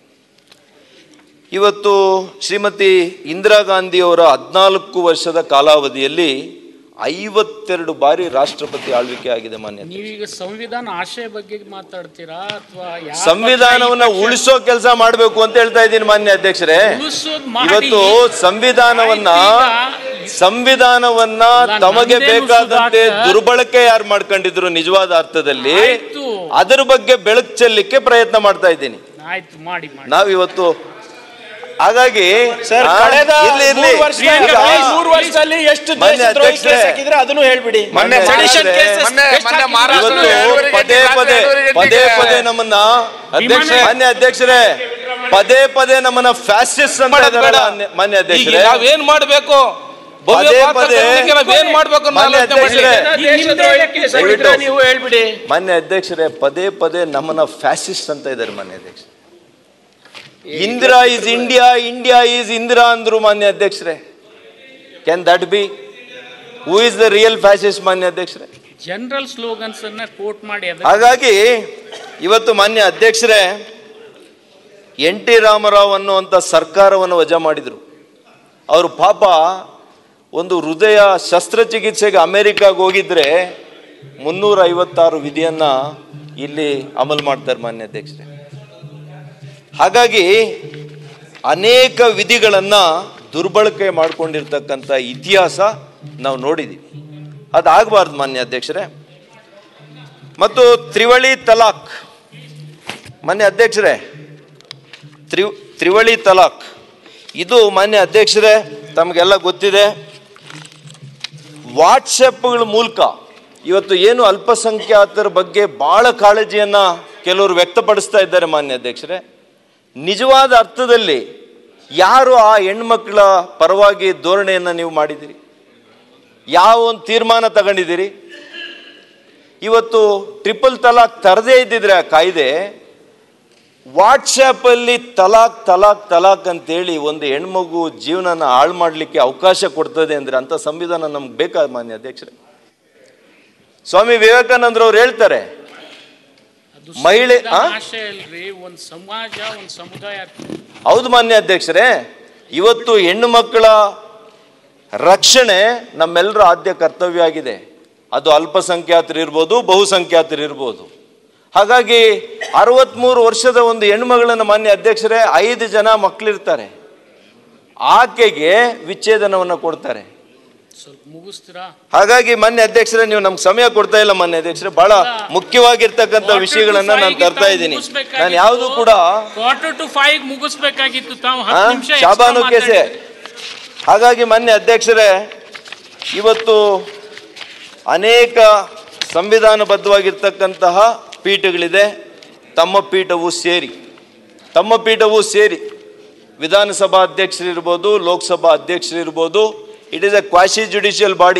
ಇವತ್ತು ಶ್ರೀಮತಿ ಇಂದಿರಾ ಗಾಂಧಿಯವರ ಹದಿನಾಲ್ಕು ವರ್ಷದ ಕಾಲಾವಧಿಯಲ್ಲಿ ಐವತ್ತೆರಡು ಬಾರಿ ರಾಷ್ಟ್ರಪತಿ ಆಳ್ವಿಕೆ ಆಗಿದೆ ಮಾನ್ಯ ಅಧ್ಯಕ್ಷ. ನೀವೀಗ ಸಂವಿಧಾನ ಆಶಯ ಬಗ್ಗೆ ಮಾತಾಡ್ತೀರಾ ಅಥವಾ ಸಂವಿಧಾನವನ್ನ ಉಳಿಸೋ ಕೆಲಸ ಮಾಡಬೇಕು ಅಂತ ಹೇಳ್ತಾ ಇದ್ದೀನಿ ಮಾನ್ಯ ಅಧ್ಯಕ್ಷರೇ ಉಳಿಸೋದ್ ಮಾಡಿ. ಇವತ್ತು ಸಂವಿಧಾನವನ್ನ ಆಯ್ತು, ಈಗ ಸಂವಿಧಾನವನ್ನ ಇಲ್ಲ, ತಮಗೆ ನಂದೇನು ಬೇಕಾದಂತೆ ಸುಧಾಕರ್? ದುರ್ಬಳಕೆ ಯಾರು ಮಾಡ್ಕೊಂಡಿದ್ರು ನಿಜವಾದ ಅರ್ಥದಲ್ಲಿ ಆಯ್ತು. ಅದರ ಬಗ್ಗೆ ಬೆಳಕು ಚೆಲ್ಲಲಿಕ್ಕೆ ಪ್ರಯತ್ನ ಮಾಡ್ತಾ ಇದ್ದೀನಿ ಆಯ್ತು ಮಾಡಿ ಮಾಡಿ ನಾವಿವತ್ತು ಹಾಗಾಗಿ ಸರ್ ಆ, ಕಳೆದ ಇರ್ಲಿ, ಇರ್ಲಿ. ಮೂರು ವರ್ಷದಲ್ಲಿ ಈಗ ಮೂರು ವರ್ಷದಲ್ಲಿ ಎಷ್ಟು ಮಾನ್ಯ ದೇಶದ್ರೋಹಿ ಅಧ್ಯಕ್ಷರೇ, ಕೇಸ್ ಹಾಕಿದ್ರೆ ಅದನ್ನು ಹೇಳ್ಬಿಡಿ ಮಾನ್ಯ Sedition ಅಧ್ಯಕ್ಷರೇ, cases ಮೊನ್ನೆ- ಎಷ್ಟು ಮೊನ್ನೆ ಹಾಕಿದ್ರು? ಮಹಾರಾಷ್ಟ್ರ ಇವತ್ತು ಎರಡೂವರೆ ಪದೇ ಗಂಟೆ, ಪದೇ ಎರಡೂವರೆ ಪದೇ ಗಂಟೆಗೆ ಪದೇ ನಮ್ಮನ್ನ ಅಧ್ಯಕ್ಷ ವಿಮಾನ- ಮಾನ್ಯ ಅಧ್ಯಕ್ಷರೇ ಪದೇ ಪದೇ ನಮ್ಮನ್ನ ಫ್ಯಾಸಿಸ್ಟ್ ಅಂತ ಮಾಡೋದ್ ಬೇಡ. ಇದಾರಲ್ಲ, ಮಾನ್ಯ ಈಗ ಅಧ್ಯಕ್ಷರೇ ನಾವೇನ್ ಮಾಡ್ಬೇಕು ಭವ್ಯ ಪದೇ ಭಾರತ ಪದೇ ನಿರ್ಮಾಣಕ್ಕೆ ನಾವೇನ್ ಮಾಡ್ಬೇಕು ಅನ್ನೋ ಮಾನ್ಯ ಆಲೋಚನೆ ಅಧ್ಯಕ್ಷರೇ, ಮಾಡ್ಲಿ. ದೇಶದ್ರೋಹಿ ಕೇಸ್ ಹಾಕಿದ್ರೆ ದಯವಿಟ್ಟು. ನೀವು ಹೇಳ್ಬಿಡಿ ಮಾನ್ಯ ಅಧ್ಯಕ್ಷರೇ ಪದೇ ಪದೇ ನಮ್ಮನ್ನ ಫ್ಯಾಸಿಸ್ಟ್ ಅಂತ ಇದ್ದಾರೆ ಮಾನ್ಯ ಅಧ್ಯಕ್ಷ Indira is India India is Indira ಅಂದ್ರು ಮಾನ್ಯ ಅಧ್ಯಕ್ಷರೇ can that be who is the real fascist ಮಾನ್ಯ ಅಧ್ಯಕ್ಷರೇ ಜನರಲ್ ಸ್ಲೋಗನ್ಸ್ ಅನ್ನ ಕೋಟ್ ಮಾಡಿ ಅದಕ್ಕೆ ಹಾಗಾಗಿ ಇವತ್ತು ಮಾನ್ಯ ಅಧ್ಯಕ್ಷರೇ ಎನ್ ಟಿ ರಾಮರಾವ್ ಅನ್ನುವಂಥ ಸರ್ಕಾರವನ್ನು ವಜಾ ಮಾಡಿದರು ಅವರು ಪಾಪ ಒಂದು ಹೃದಯ ಶಸ್ತ್ರಚಿಕಿತ್ಸೆಗೆ ಅಮೆರಿಕಾಗೆ ಹೋಗಿದ್ರೆ ಮುನ್ನೂರ ಐವತ್ತಾರು ವಿಧಿಯನ್ನ ಇಲ್ಲಿ ಅಮಲು ಮಾಡ್ತಾರೆ ಮಾನ್ಯ ಅಧ್ಯಕ್ಷರೇ ಹಾಗಾಗಿ ಅನೇಕ ವಿಧಿಗಳನ್ನು ದುರ್ಬಳಕೆ ಮಾಡ್ಕೊಂಡಿರ್ತಕ್ಕಂಥ ಇತಿಹಾಸ ನಾವು ನೋಡಿದ್ದೀವಿ ಅದಾಗಬಾರ್ದು ಮಾನ್ಯ ಅಧ್ಯಕ್ಷರೇ ಮತ್ತು ತ್ರಿವಳಿ ತಲಾಕ್ ಮಾನ್ಯ ಅಧ್ಯಕ್ಷರೇ ತ್ರಿ ತ್ರಿವಳಿ ತಲಾಕ್ ಇದು ಮಾನ್ಯ ಅಧ್ಯಕ್ಷರೇ ತಮಗೆಲ್ಲ ಗೊತ್ತಿದೆ ವಾಟ್ಸಪ್ಗಳ ಮೂಲಕ ಇವತ್ತು ಏನು ಅಲ್ಪಸಂಖ್ಯಾತರ ಬಗ್ಗೆ ಭಾಳ ಕಾಳಜಿಯನ್ನು ಕೆಲವರು ವ್ಯಕ್ತಪಡಿಸ್ತಾ ಇದ್ದಾರೆ ಮಾನ್ಯ ಅಧ್ಯಕ್ಷರೇ ನಿಜವಾದ ಅರ್ಥದಲ್ಲಿ ಯಾರು ಆ ಹೆಣ್ಮಕ್ಳ ಪರವಾಗಿ ಧೋರಣೆಯನ್ನು ನೀವು ಮಾಡಿದ್ದೀರಿ ಯಾವ ಒಂದು ತೀರ್ಮಾನ ತಗೊಂಡಿದ್ದೀರಿ ಇವತ್ತು ಟ್ರಿಪಲ್ ತಲಾಕ್ ತರದೇ ಇದ್ದಿದ್ರೆ ಆ ಕಾಯ್ದೆ ವಾಟ್ಸ್ಯಾಪಲ್ಲಿ ತಲಾಕ್ ತಲಾಕ್ ತಲಾಕ್ ಅಂತೇಳಿ ಒಂದು ಹೆಣ್ಮಗು ಜೀವನನ ಹಾಳು ಮಾಡಲಿಕ್ಕೆ ಅವಕಾಶ ಕೊಡ್ತದೆ ಅಂದರೆ ಅಂಥ ಸಂವಿಧಾನ ನಮ್ಗೆ ಬೇಕಾ ಮಾನ್ಯ ಅಧ್ಯಕ್ಷರೇ ಸ್ವಾಮಿ ವಿವೇಕಾನಂದರವ್ರು ಹೇಳ್ತಾರೆ ಅದು ಮಹಿಳೆ- ಆ? ಆಶಯ ಅಲ್ರಿ ಒಂದು ಸಮಾಜ ಒಂದು ಸಮುದಾಯ ಹೌದು ಮಾನ್ಯ ಅಧ್ಯಕ್ಷರೇ ಇವತ್ತು ಹೆಣ್ಣು ಮಕ್ಕಳ ರಕ್ಷಣೆ ನಮ್ಮೆಲ್ಲರ ಆದ್ಯ ಕರ್ತವ್ಯ ಆಗಿದೆ ಅದು ಅಲ್ಪಸಂಖ್ಯಾತರು ಇರ್ಬೋದು ಬಹುಸಂಖ್ಯಾತರು ಇರ್ಬೋದು ಹಾಗಾಗಿ ಅರವತ್ಮೂರು ವರ್ಷದ ಒಂದು ಹೆಣ್ಮಗಳನ್ನ ಮಾನ್ಯ ಅಧ್ಯಕ್ಷರೇ ಐದು ಜನ ಮಕ್ಕಳಿರ್ತಾರೆ ಆಕೆಗೆ ವಿಚ್ಛೇದನವನ್ನು ಕೊಡ್ತಾರೆ ಸ್ವಲ್ಪ ಮುಗಿಸ್ತೀರಾ ಹಾಗಾಗಿ ಮಾನ್ಯ ಅಧ್ಯಕ್ಷರೇ ನೀವು ನಮ್ಗೆ ಸಮಯ ಕೊಡ್ತಾ ಇಲ್ಲ ಮಾನ್ಯ ಅಧ್ಯಕ್ಷರೇ ಬಹಳ ಮುಖ್ಯವಾಗಿರ್ತಕ್ಕಂಥ ವಿಷಯಗಳನ್ನ ನಾನು ತರ್ತಾ ಇದ್ದೀನಿ ನಾನು ಯಾವುದು ಕೂಡ ಕ್ವಾರ್ಟರ್ ಟು ಫೈವ್ ಮುಗಿಸ್ಬೇಕಾಗಿತ್ತು ತಾವು ಆ, ಹತ್ತು ನಿಮಿಷ ಶಾಬಾನು ಕೇಸೆ ಹಾಗಾಗಿ ಮಾನ್ಯ ಅಧ್ಯಕ್ಷರೇ ಇವತ್ತು ಅನೇಕ ಸಂವಿಧಾನಬದ್ಧವಾಗಿರ್ತಕ್ಕಂತಹ ಪೀಠಗಳಿದೆ ತಮ್ಮ ಪೀಠವು ಸೇರಿ ತಮ್ಮ ಪೀಠವು ಸೇರಿ ವಿಧಾನಸಭಾ ಅಧ್ಯಕ್ಷರಿರ್ಬೋದು Lok Sabha ಅಧ್ಯಕ್ಷರಿರ್ಬೋದು it is A ಕ್ವಾಶಿ judicial body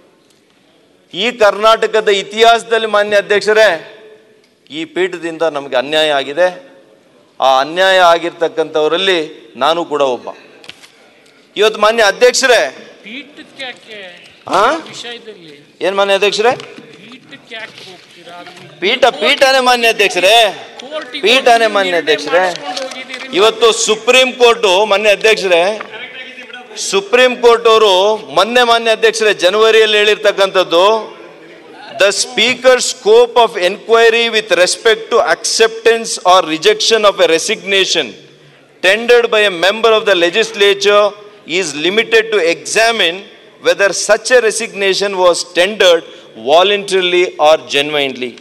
ಈ ಕರ್ನಾಟಕದ ಇತಿಹಾಸದಲ್ಲಿ ಮಾನ್ಯ ಅಧ್ಯಕ್ಷರೇ ಈ ಪೀಠದಿಂದ ನಮಗೆ ಅನ್ಯಾಯ ಆಗಿದೆ ಆ ಅನ್ಯಾಯ ಆಗಿರ್ತಕ್ಕಂಥವರಲ್ಲಿ ನಾನು ಕೂಡ ಒಬ್ಬ ಇವತ್ತು ಮಾನ್ಯ ಅಧ್ಯಕ್ಷರೇ ಪೀಠಕ್ಕೆ ಯಾಕೆ ಆ? ವಿಷಯದಲ್ಲಿ ಏನ್ ಮಾನ್ಯ ಅಧ್ಯಕ್ಷರೇ ಪೀಠಕ್ಕೆ ಯಾಕೆ ಹೋಗ್ತೀರಾ ಅದು ಪೀಠ ಪೀಠನೇ ಮಾನ್ಯ ಅಧ್ಯಕ್ಷರೇ ಕೋರ್ಟಿಗೆ ಪೀಠನೇ ಹೋಗಿ ಮಾನ್ಯ ನಿರ್ಣಯ ಅಧ್ಯಕ್ಷರೇ ಮಾಡಿಸ್ಕೊಂಡು ಹೋಗಿದ್ದೀರಿ. ಇವತ್ತು ಸುಪ್ರೀಂ ಕೋರ್ಟು ಮಾನ್ಯ ಅಧ್ಯಕ್ಷರೇ ಸುಪ್ರೀಂ ಕೋರ್ಟ್ ಅವರು ಮೊನ್ನೆ ಮಾನ್ಯ ಅಧ್ಯಕ್ಷರೇ ಜನವರಿಯಲ್ಲಿ ಹೇಳಿರ್ತಕ್ಕಂಥದ್ದು the speaker scope of enquiry with respect to acceptance or rejection of a resignation tendered by a member of the legislature is limited to examine whether such a resignation was tendered voluntarily or genuinely.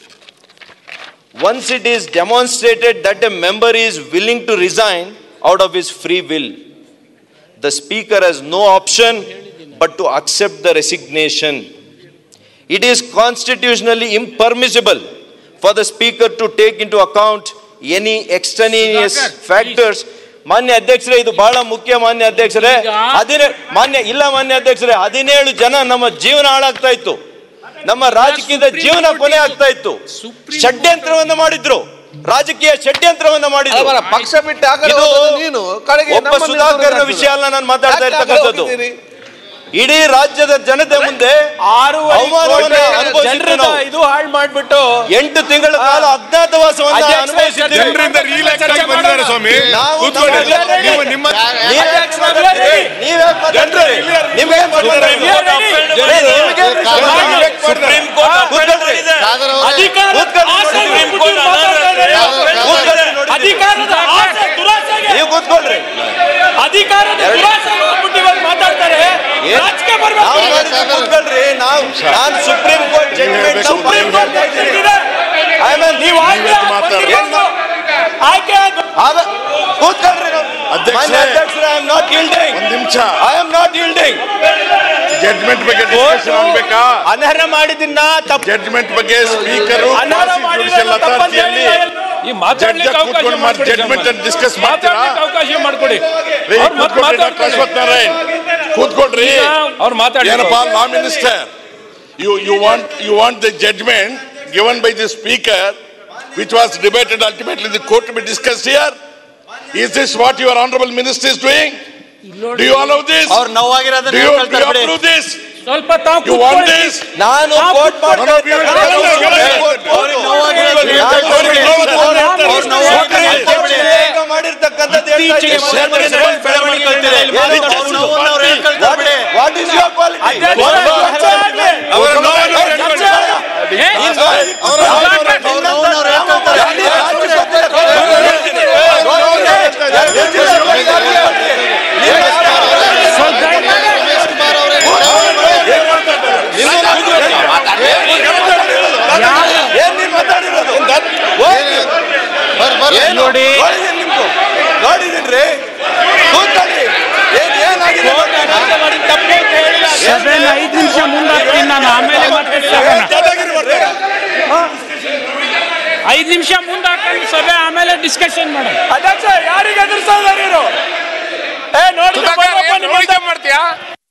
Once it is demonstrated that a member is willing to resign out of his free will, the speaker has no option but to accept the resignation. It is constitutionally impermissible for the speaker to take into account any extraneous Sudhakar, factors. ಮಾನ್ಯ ಅಧ್ಯಕ್ಷರೇ ಇದು ಬಹಳ ಮುಖ್ಯ ಮಾನ್ಯ ಅಧ್ಯಕ್ಷರೇ ಈಗ- ಹದಿನೇ ಮಾನ್ಯ ಇಲ್ಲ ಮಾನ್ಯ ಅಧ್ಯಕ್ಷರೇ ಹದಿನೇಳು ಜನ ನಮ್ಮ ಜೀವನ ಹಾಳಾಗ್ತಾ ಇತ್ತು ನಮ್ಮ ರಾಜಕೀಯದ ಸುಪ್ರೀಂ ಜೀವನ ಕೋರ್ಟ್ ಕೊನೆ ಇದು- ಆಗ್ತಾ ಇತ್ತು ಸುಪ್ರೀಂ ಷಡ್ಯಂತ್ರವನ್ನ ಮಾಡಿದ್ರು ರಾಜಕೀಯ ಷಡ್ಯಂತ್ರವನ್ನ ಮಾಡಿದ್ರು ಅಲ್ಲ, ಪಕ್ಷ ಬಿಟ್ಟು ಆ ಕಡೆ ಇದು ಹೋಗೋದು ನೀನು ಕಡೆಗೆ ಒಬ್ಬ ನಮ್ಮನ್ನ ಸುಧಾಕರ್ನ ದೂರ ವಿಷಯ ಅಲ್ಲ ನಾನು ಮಾತಾಡ್ತಾ ಯಾಕೆ ಆ ಕಡೆ ಇರ್ತಕ್ಕಂಥದ್ದು ಹೋಗಿದ್ದೀರಿ? ಇಡೀ ರಾಜ್ಯದ ಜನತೆ ಮುಂದೆ ಅವಮಾನವನ್ನ ಅನುಭವಿಸಿದ್ವಿ ನಾವು. ಇದು ಹಾಳು ಮಾಡ್ಬಿಟ್ಟು ಎಂಟು ತಿಂಗಳ ಕಾಲ ಅಜ್ಞಾತವಾಸವನ್ನ ಅಧ್ಯಕ್ಷರೇ, ಅನುಭವಿಸಿದ್ದೀವಿ ಜನರಿಂದ ರೀಲೆಕ್ಟ್ ಬಂದಿದ್ದಾರೆ ಸ್ವಾಮಿ ನಾವು ಕೂತ್ಕೊಳ್ಳಿ. ನಮ್ಮ- ನೀವು ನಿಮ್ಮ ನೀವ್ ಯಾಕ್ ಮಾತಾಡ್ತೀರಿ? ನೀವ್ ಯಾಕ್ ಮಾತಾಡ್ತೀರಿ? ನಿಮ್ಗೇನ್ ಗೊತ್ತಿಲ್ಲ ಇದು? ಏ, ನಿಮ್ಗೇನ್ ಗೊತ್ತಿಲ್ಲ? ಸುಪ್ರೀಂ ಕೋರ್ಟ್ ಕೂತ್ಕೊಳ್ರಿ. ಅಧಿಕಾರ ಕೂತ್ಕೊಳ್ರಿ ಆಸೆ ನೋಡಿ. ಬಿಟ್ಬಿಟ್ಟು ಮಾತಾಡ್ತಾ ಇದ್ದಾರೆ. ಕೂತ್ಕೊಳ್ರಿ ನೋಡಿ. ಅಧಿಕಾರದ ಆಸೆ ದುರಾಸೆಗೆ ನೀವು ಕೂತ್ಕೊಳ್ರಿ ಅಧಿಕಾರದ ದುರಾಸೆಗೆ ಹೋಗ್ಬಿಟ್ಟು ಇವತ್ತು ಮಾತಾಡ್ತಾರೆ ಏನ್? ರಾಜಕೀಯ ನಾವು ಬರ್ಬೇಕು ನೋಡಿದ್ರೆ ಕೂತ್ಕೊಳ್ರಿ ನಾವು ನಾನು supreme court judgment supreme court ನೀವು ಆಯ್ಕೆ ಆಯ್ಕೆ ಆಗ- ಕೂತ್ಕೊಳ್ರಿ ನಾವು. ಅಧ್ಯಕ್ಷರೇ. ಮಾನ್ಯ ಅಧ್ಯಕ್ಷರೇ, I am not yielding. ಒಂದ್ ನಿಮಿಷ I am not yielding. Judgment ಬಗ್ಗೆ ಡಿಸ್ಕಷನ್ ಆಗ್ಬೇಕಾ ಅನರ್ಹ ಮಾಡಿದ್ದನ್ನ ತಪ್ಪು ಜಡ್ಜ್ಮೆಂಟ್ ಬಗ್ಗೆ ಸ್ಪೀಕರ್ ಅನಾಥ ಮಾಡಿರೋದು ತಪ್ಪಂತ ಅಥಾರಿಟಿಯಲ್ಲಿ ಹೇಳಿಲ್ಲ. ಈ ಮಾತಾಡ್ಲಿಕ್ಕೆ ಜಡ್ಜ್ ಅವಕಾಶ ಕೂತ್ಕೊಂಡು ಮಾಡ್ಕೊಡಿ ಜಡ್ಜ್ಮೆಂಟ್ ಜಮಾನ್. ಡಿಸ್ಕಸ್ ಮಾಡ್ತೀರಾ ಮಾತಾಡ್ಲಿಕ್ಕೆ ಅವಕಾಶ ಮಾಡ್ಕೊಡಿ ರೀ, ಅವ್ರು ಮತ್ತೆ ಕೂತ್ಕೊಳ್ರಿ ಡಾಕ್ಟರ್ ಮಾತಾಡ್ಕೊಳ್ಳಿ. ಅಶ್ವಥ್ ನಾರಾಯಣ್ ಕೂತ್ಕೊಳ್ರಿ ಅವ್ರು ಮಾತಾಡಿ ಏನಪ್ಪಾ law minister you you want you want the judgment given by the speaker which was debated ultimately the court be discuss here is this what your honourable minister is doing do you allow this ಅವ್ರು ನೋವಾಗಿರೋದನ್ನ do you ಹೇಳ್ಕೊಳ್ತಾರೆ ಬಿಡಿ. Approve this ಸ್ವಲ್ಪ ತಾವು you want ಕೂತ್ಕೊಳ್ಳಿ. This ನಾನು court ಮಾಡ್ತಾ None of you ಇರ್ತಕ್ಕಂಥ will allow supreme it. Court ಅವ್ರಿಗೆ ನೋವಾಗಿರೋದನ್ನ ನಾನು ಹೇಳ್ಕೊಳ್ತಾರೆ ಬಿಡಿ. ಕೋರ್ಟ್ ಮಾಡ್ತಾ ಅವ್ರು ನೋವಾಗಿರೋದನ್ನ ಹೇಳ್ಕೊಳ್ತಾರೆ ಬಿಡಿ. ಈಗ ಮಾಡಿರ್ತಕ್ಕಂಥದ್ದು ಹೇಳ್ತಾ ಇತ್ತೀಚೆಗೆ ಇದ್ದೀನಿ. ಮುಖ್ಯಮಂತ್ರಿ ಬೆಳವಣಿಗೆ ಬೆಳವಣಿಗೆ ಹೇಳ್ತೀರಾ? ಇಲ್ಲಿ ಮಾತಾಡೋ ಅವ್ರು ನೋವನ್ನ ಅವ್ರು ಹೇಳ್ಕೊಳ್ತಾರೆ ಬಿಡಿ. What is your quality? ಅಧ್ಯಕ್ಷ, What is your ಚರ್ಚೆ ಆಗ್ಲಿ. quality? ಅವರ ನೋವನ್ನು ಅವ್ರು ಹೇಳ್ಕೊಳ್ಳಿ. ಏ, ಅವ್ರು ನೋವನ್ನ ಅವ್ರು ಹೇಳ್ಕೊಳ್ತಾರೆ. ಸ್ವಲ್ಪ ದಯಮಾಡಿ ಏನ್ ನೀನ್ ಮಾತಾಡಿರೋದು ಏನ್ ನೋಡಿ. ನೋಡಿದೀನಿ ನಿಮ್ದು ನೋಡಿದೀನ್ರಿ ಕೂತ್ಕೊಳ್ಳಿ ಏನ್ ಏನಾಗಿದೆ ಸಭೆನ ಐದು ನಿಮಿಷ ಮುಂದಾಕ್ತೀನಿ ನಾನು ಆಮೇಲೆ ಮತ್ತೆ ಸಭೆನ ಐದು ನಿಮಿಷ ಮುಂದಾಕೊಂಡು ಸಭೆ ಆಮೇಲೆ ಡಿಸ್ಕಷನ್ ಮಾಡೋಣ ಅಧ್ಯಕ್ಷ ಯಾರಿಗೆ ಎದುರಿಸೋದಾರ ಇವರು ಏ ನೋಡಿ ಸುಧಾಕರ್, ಏನ್ ನೋಡಿದ್ದೆ ಮಾಡ್ತೀಯಾ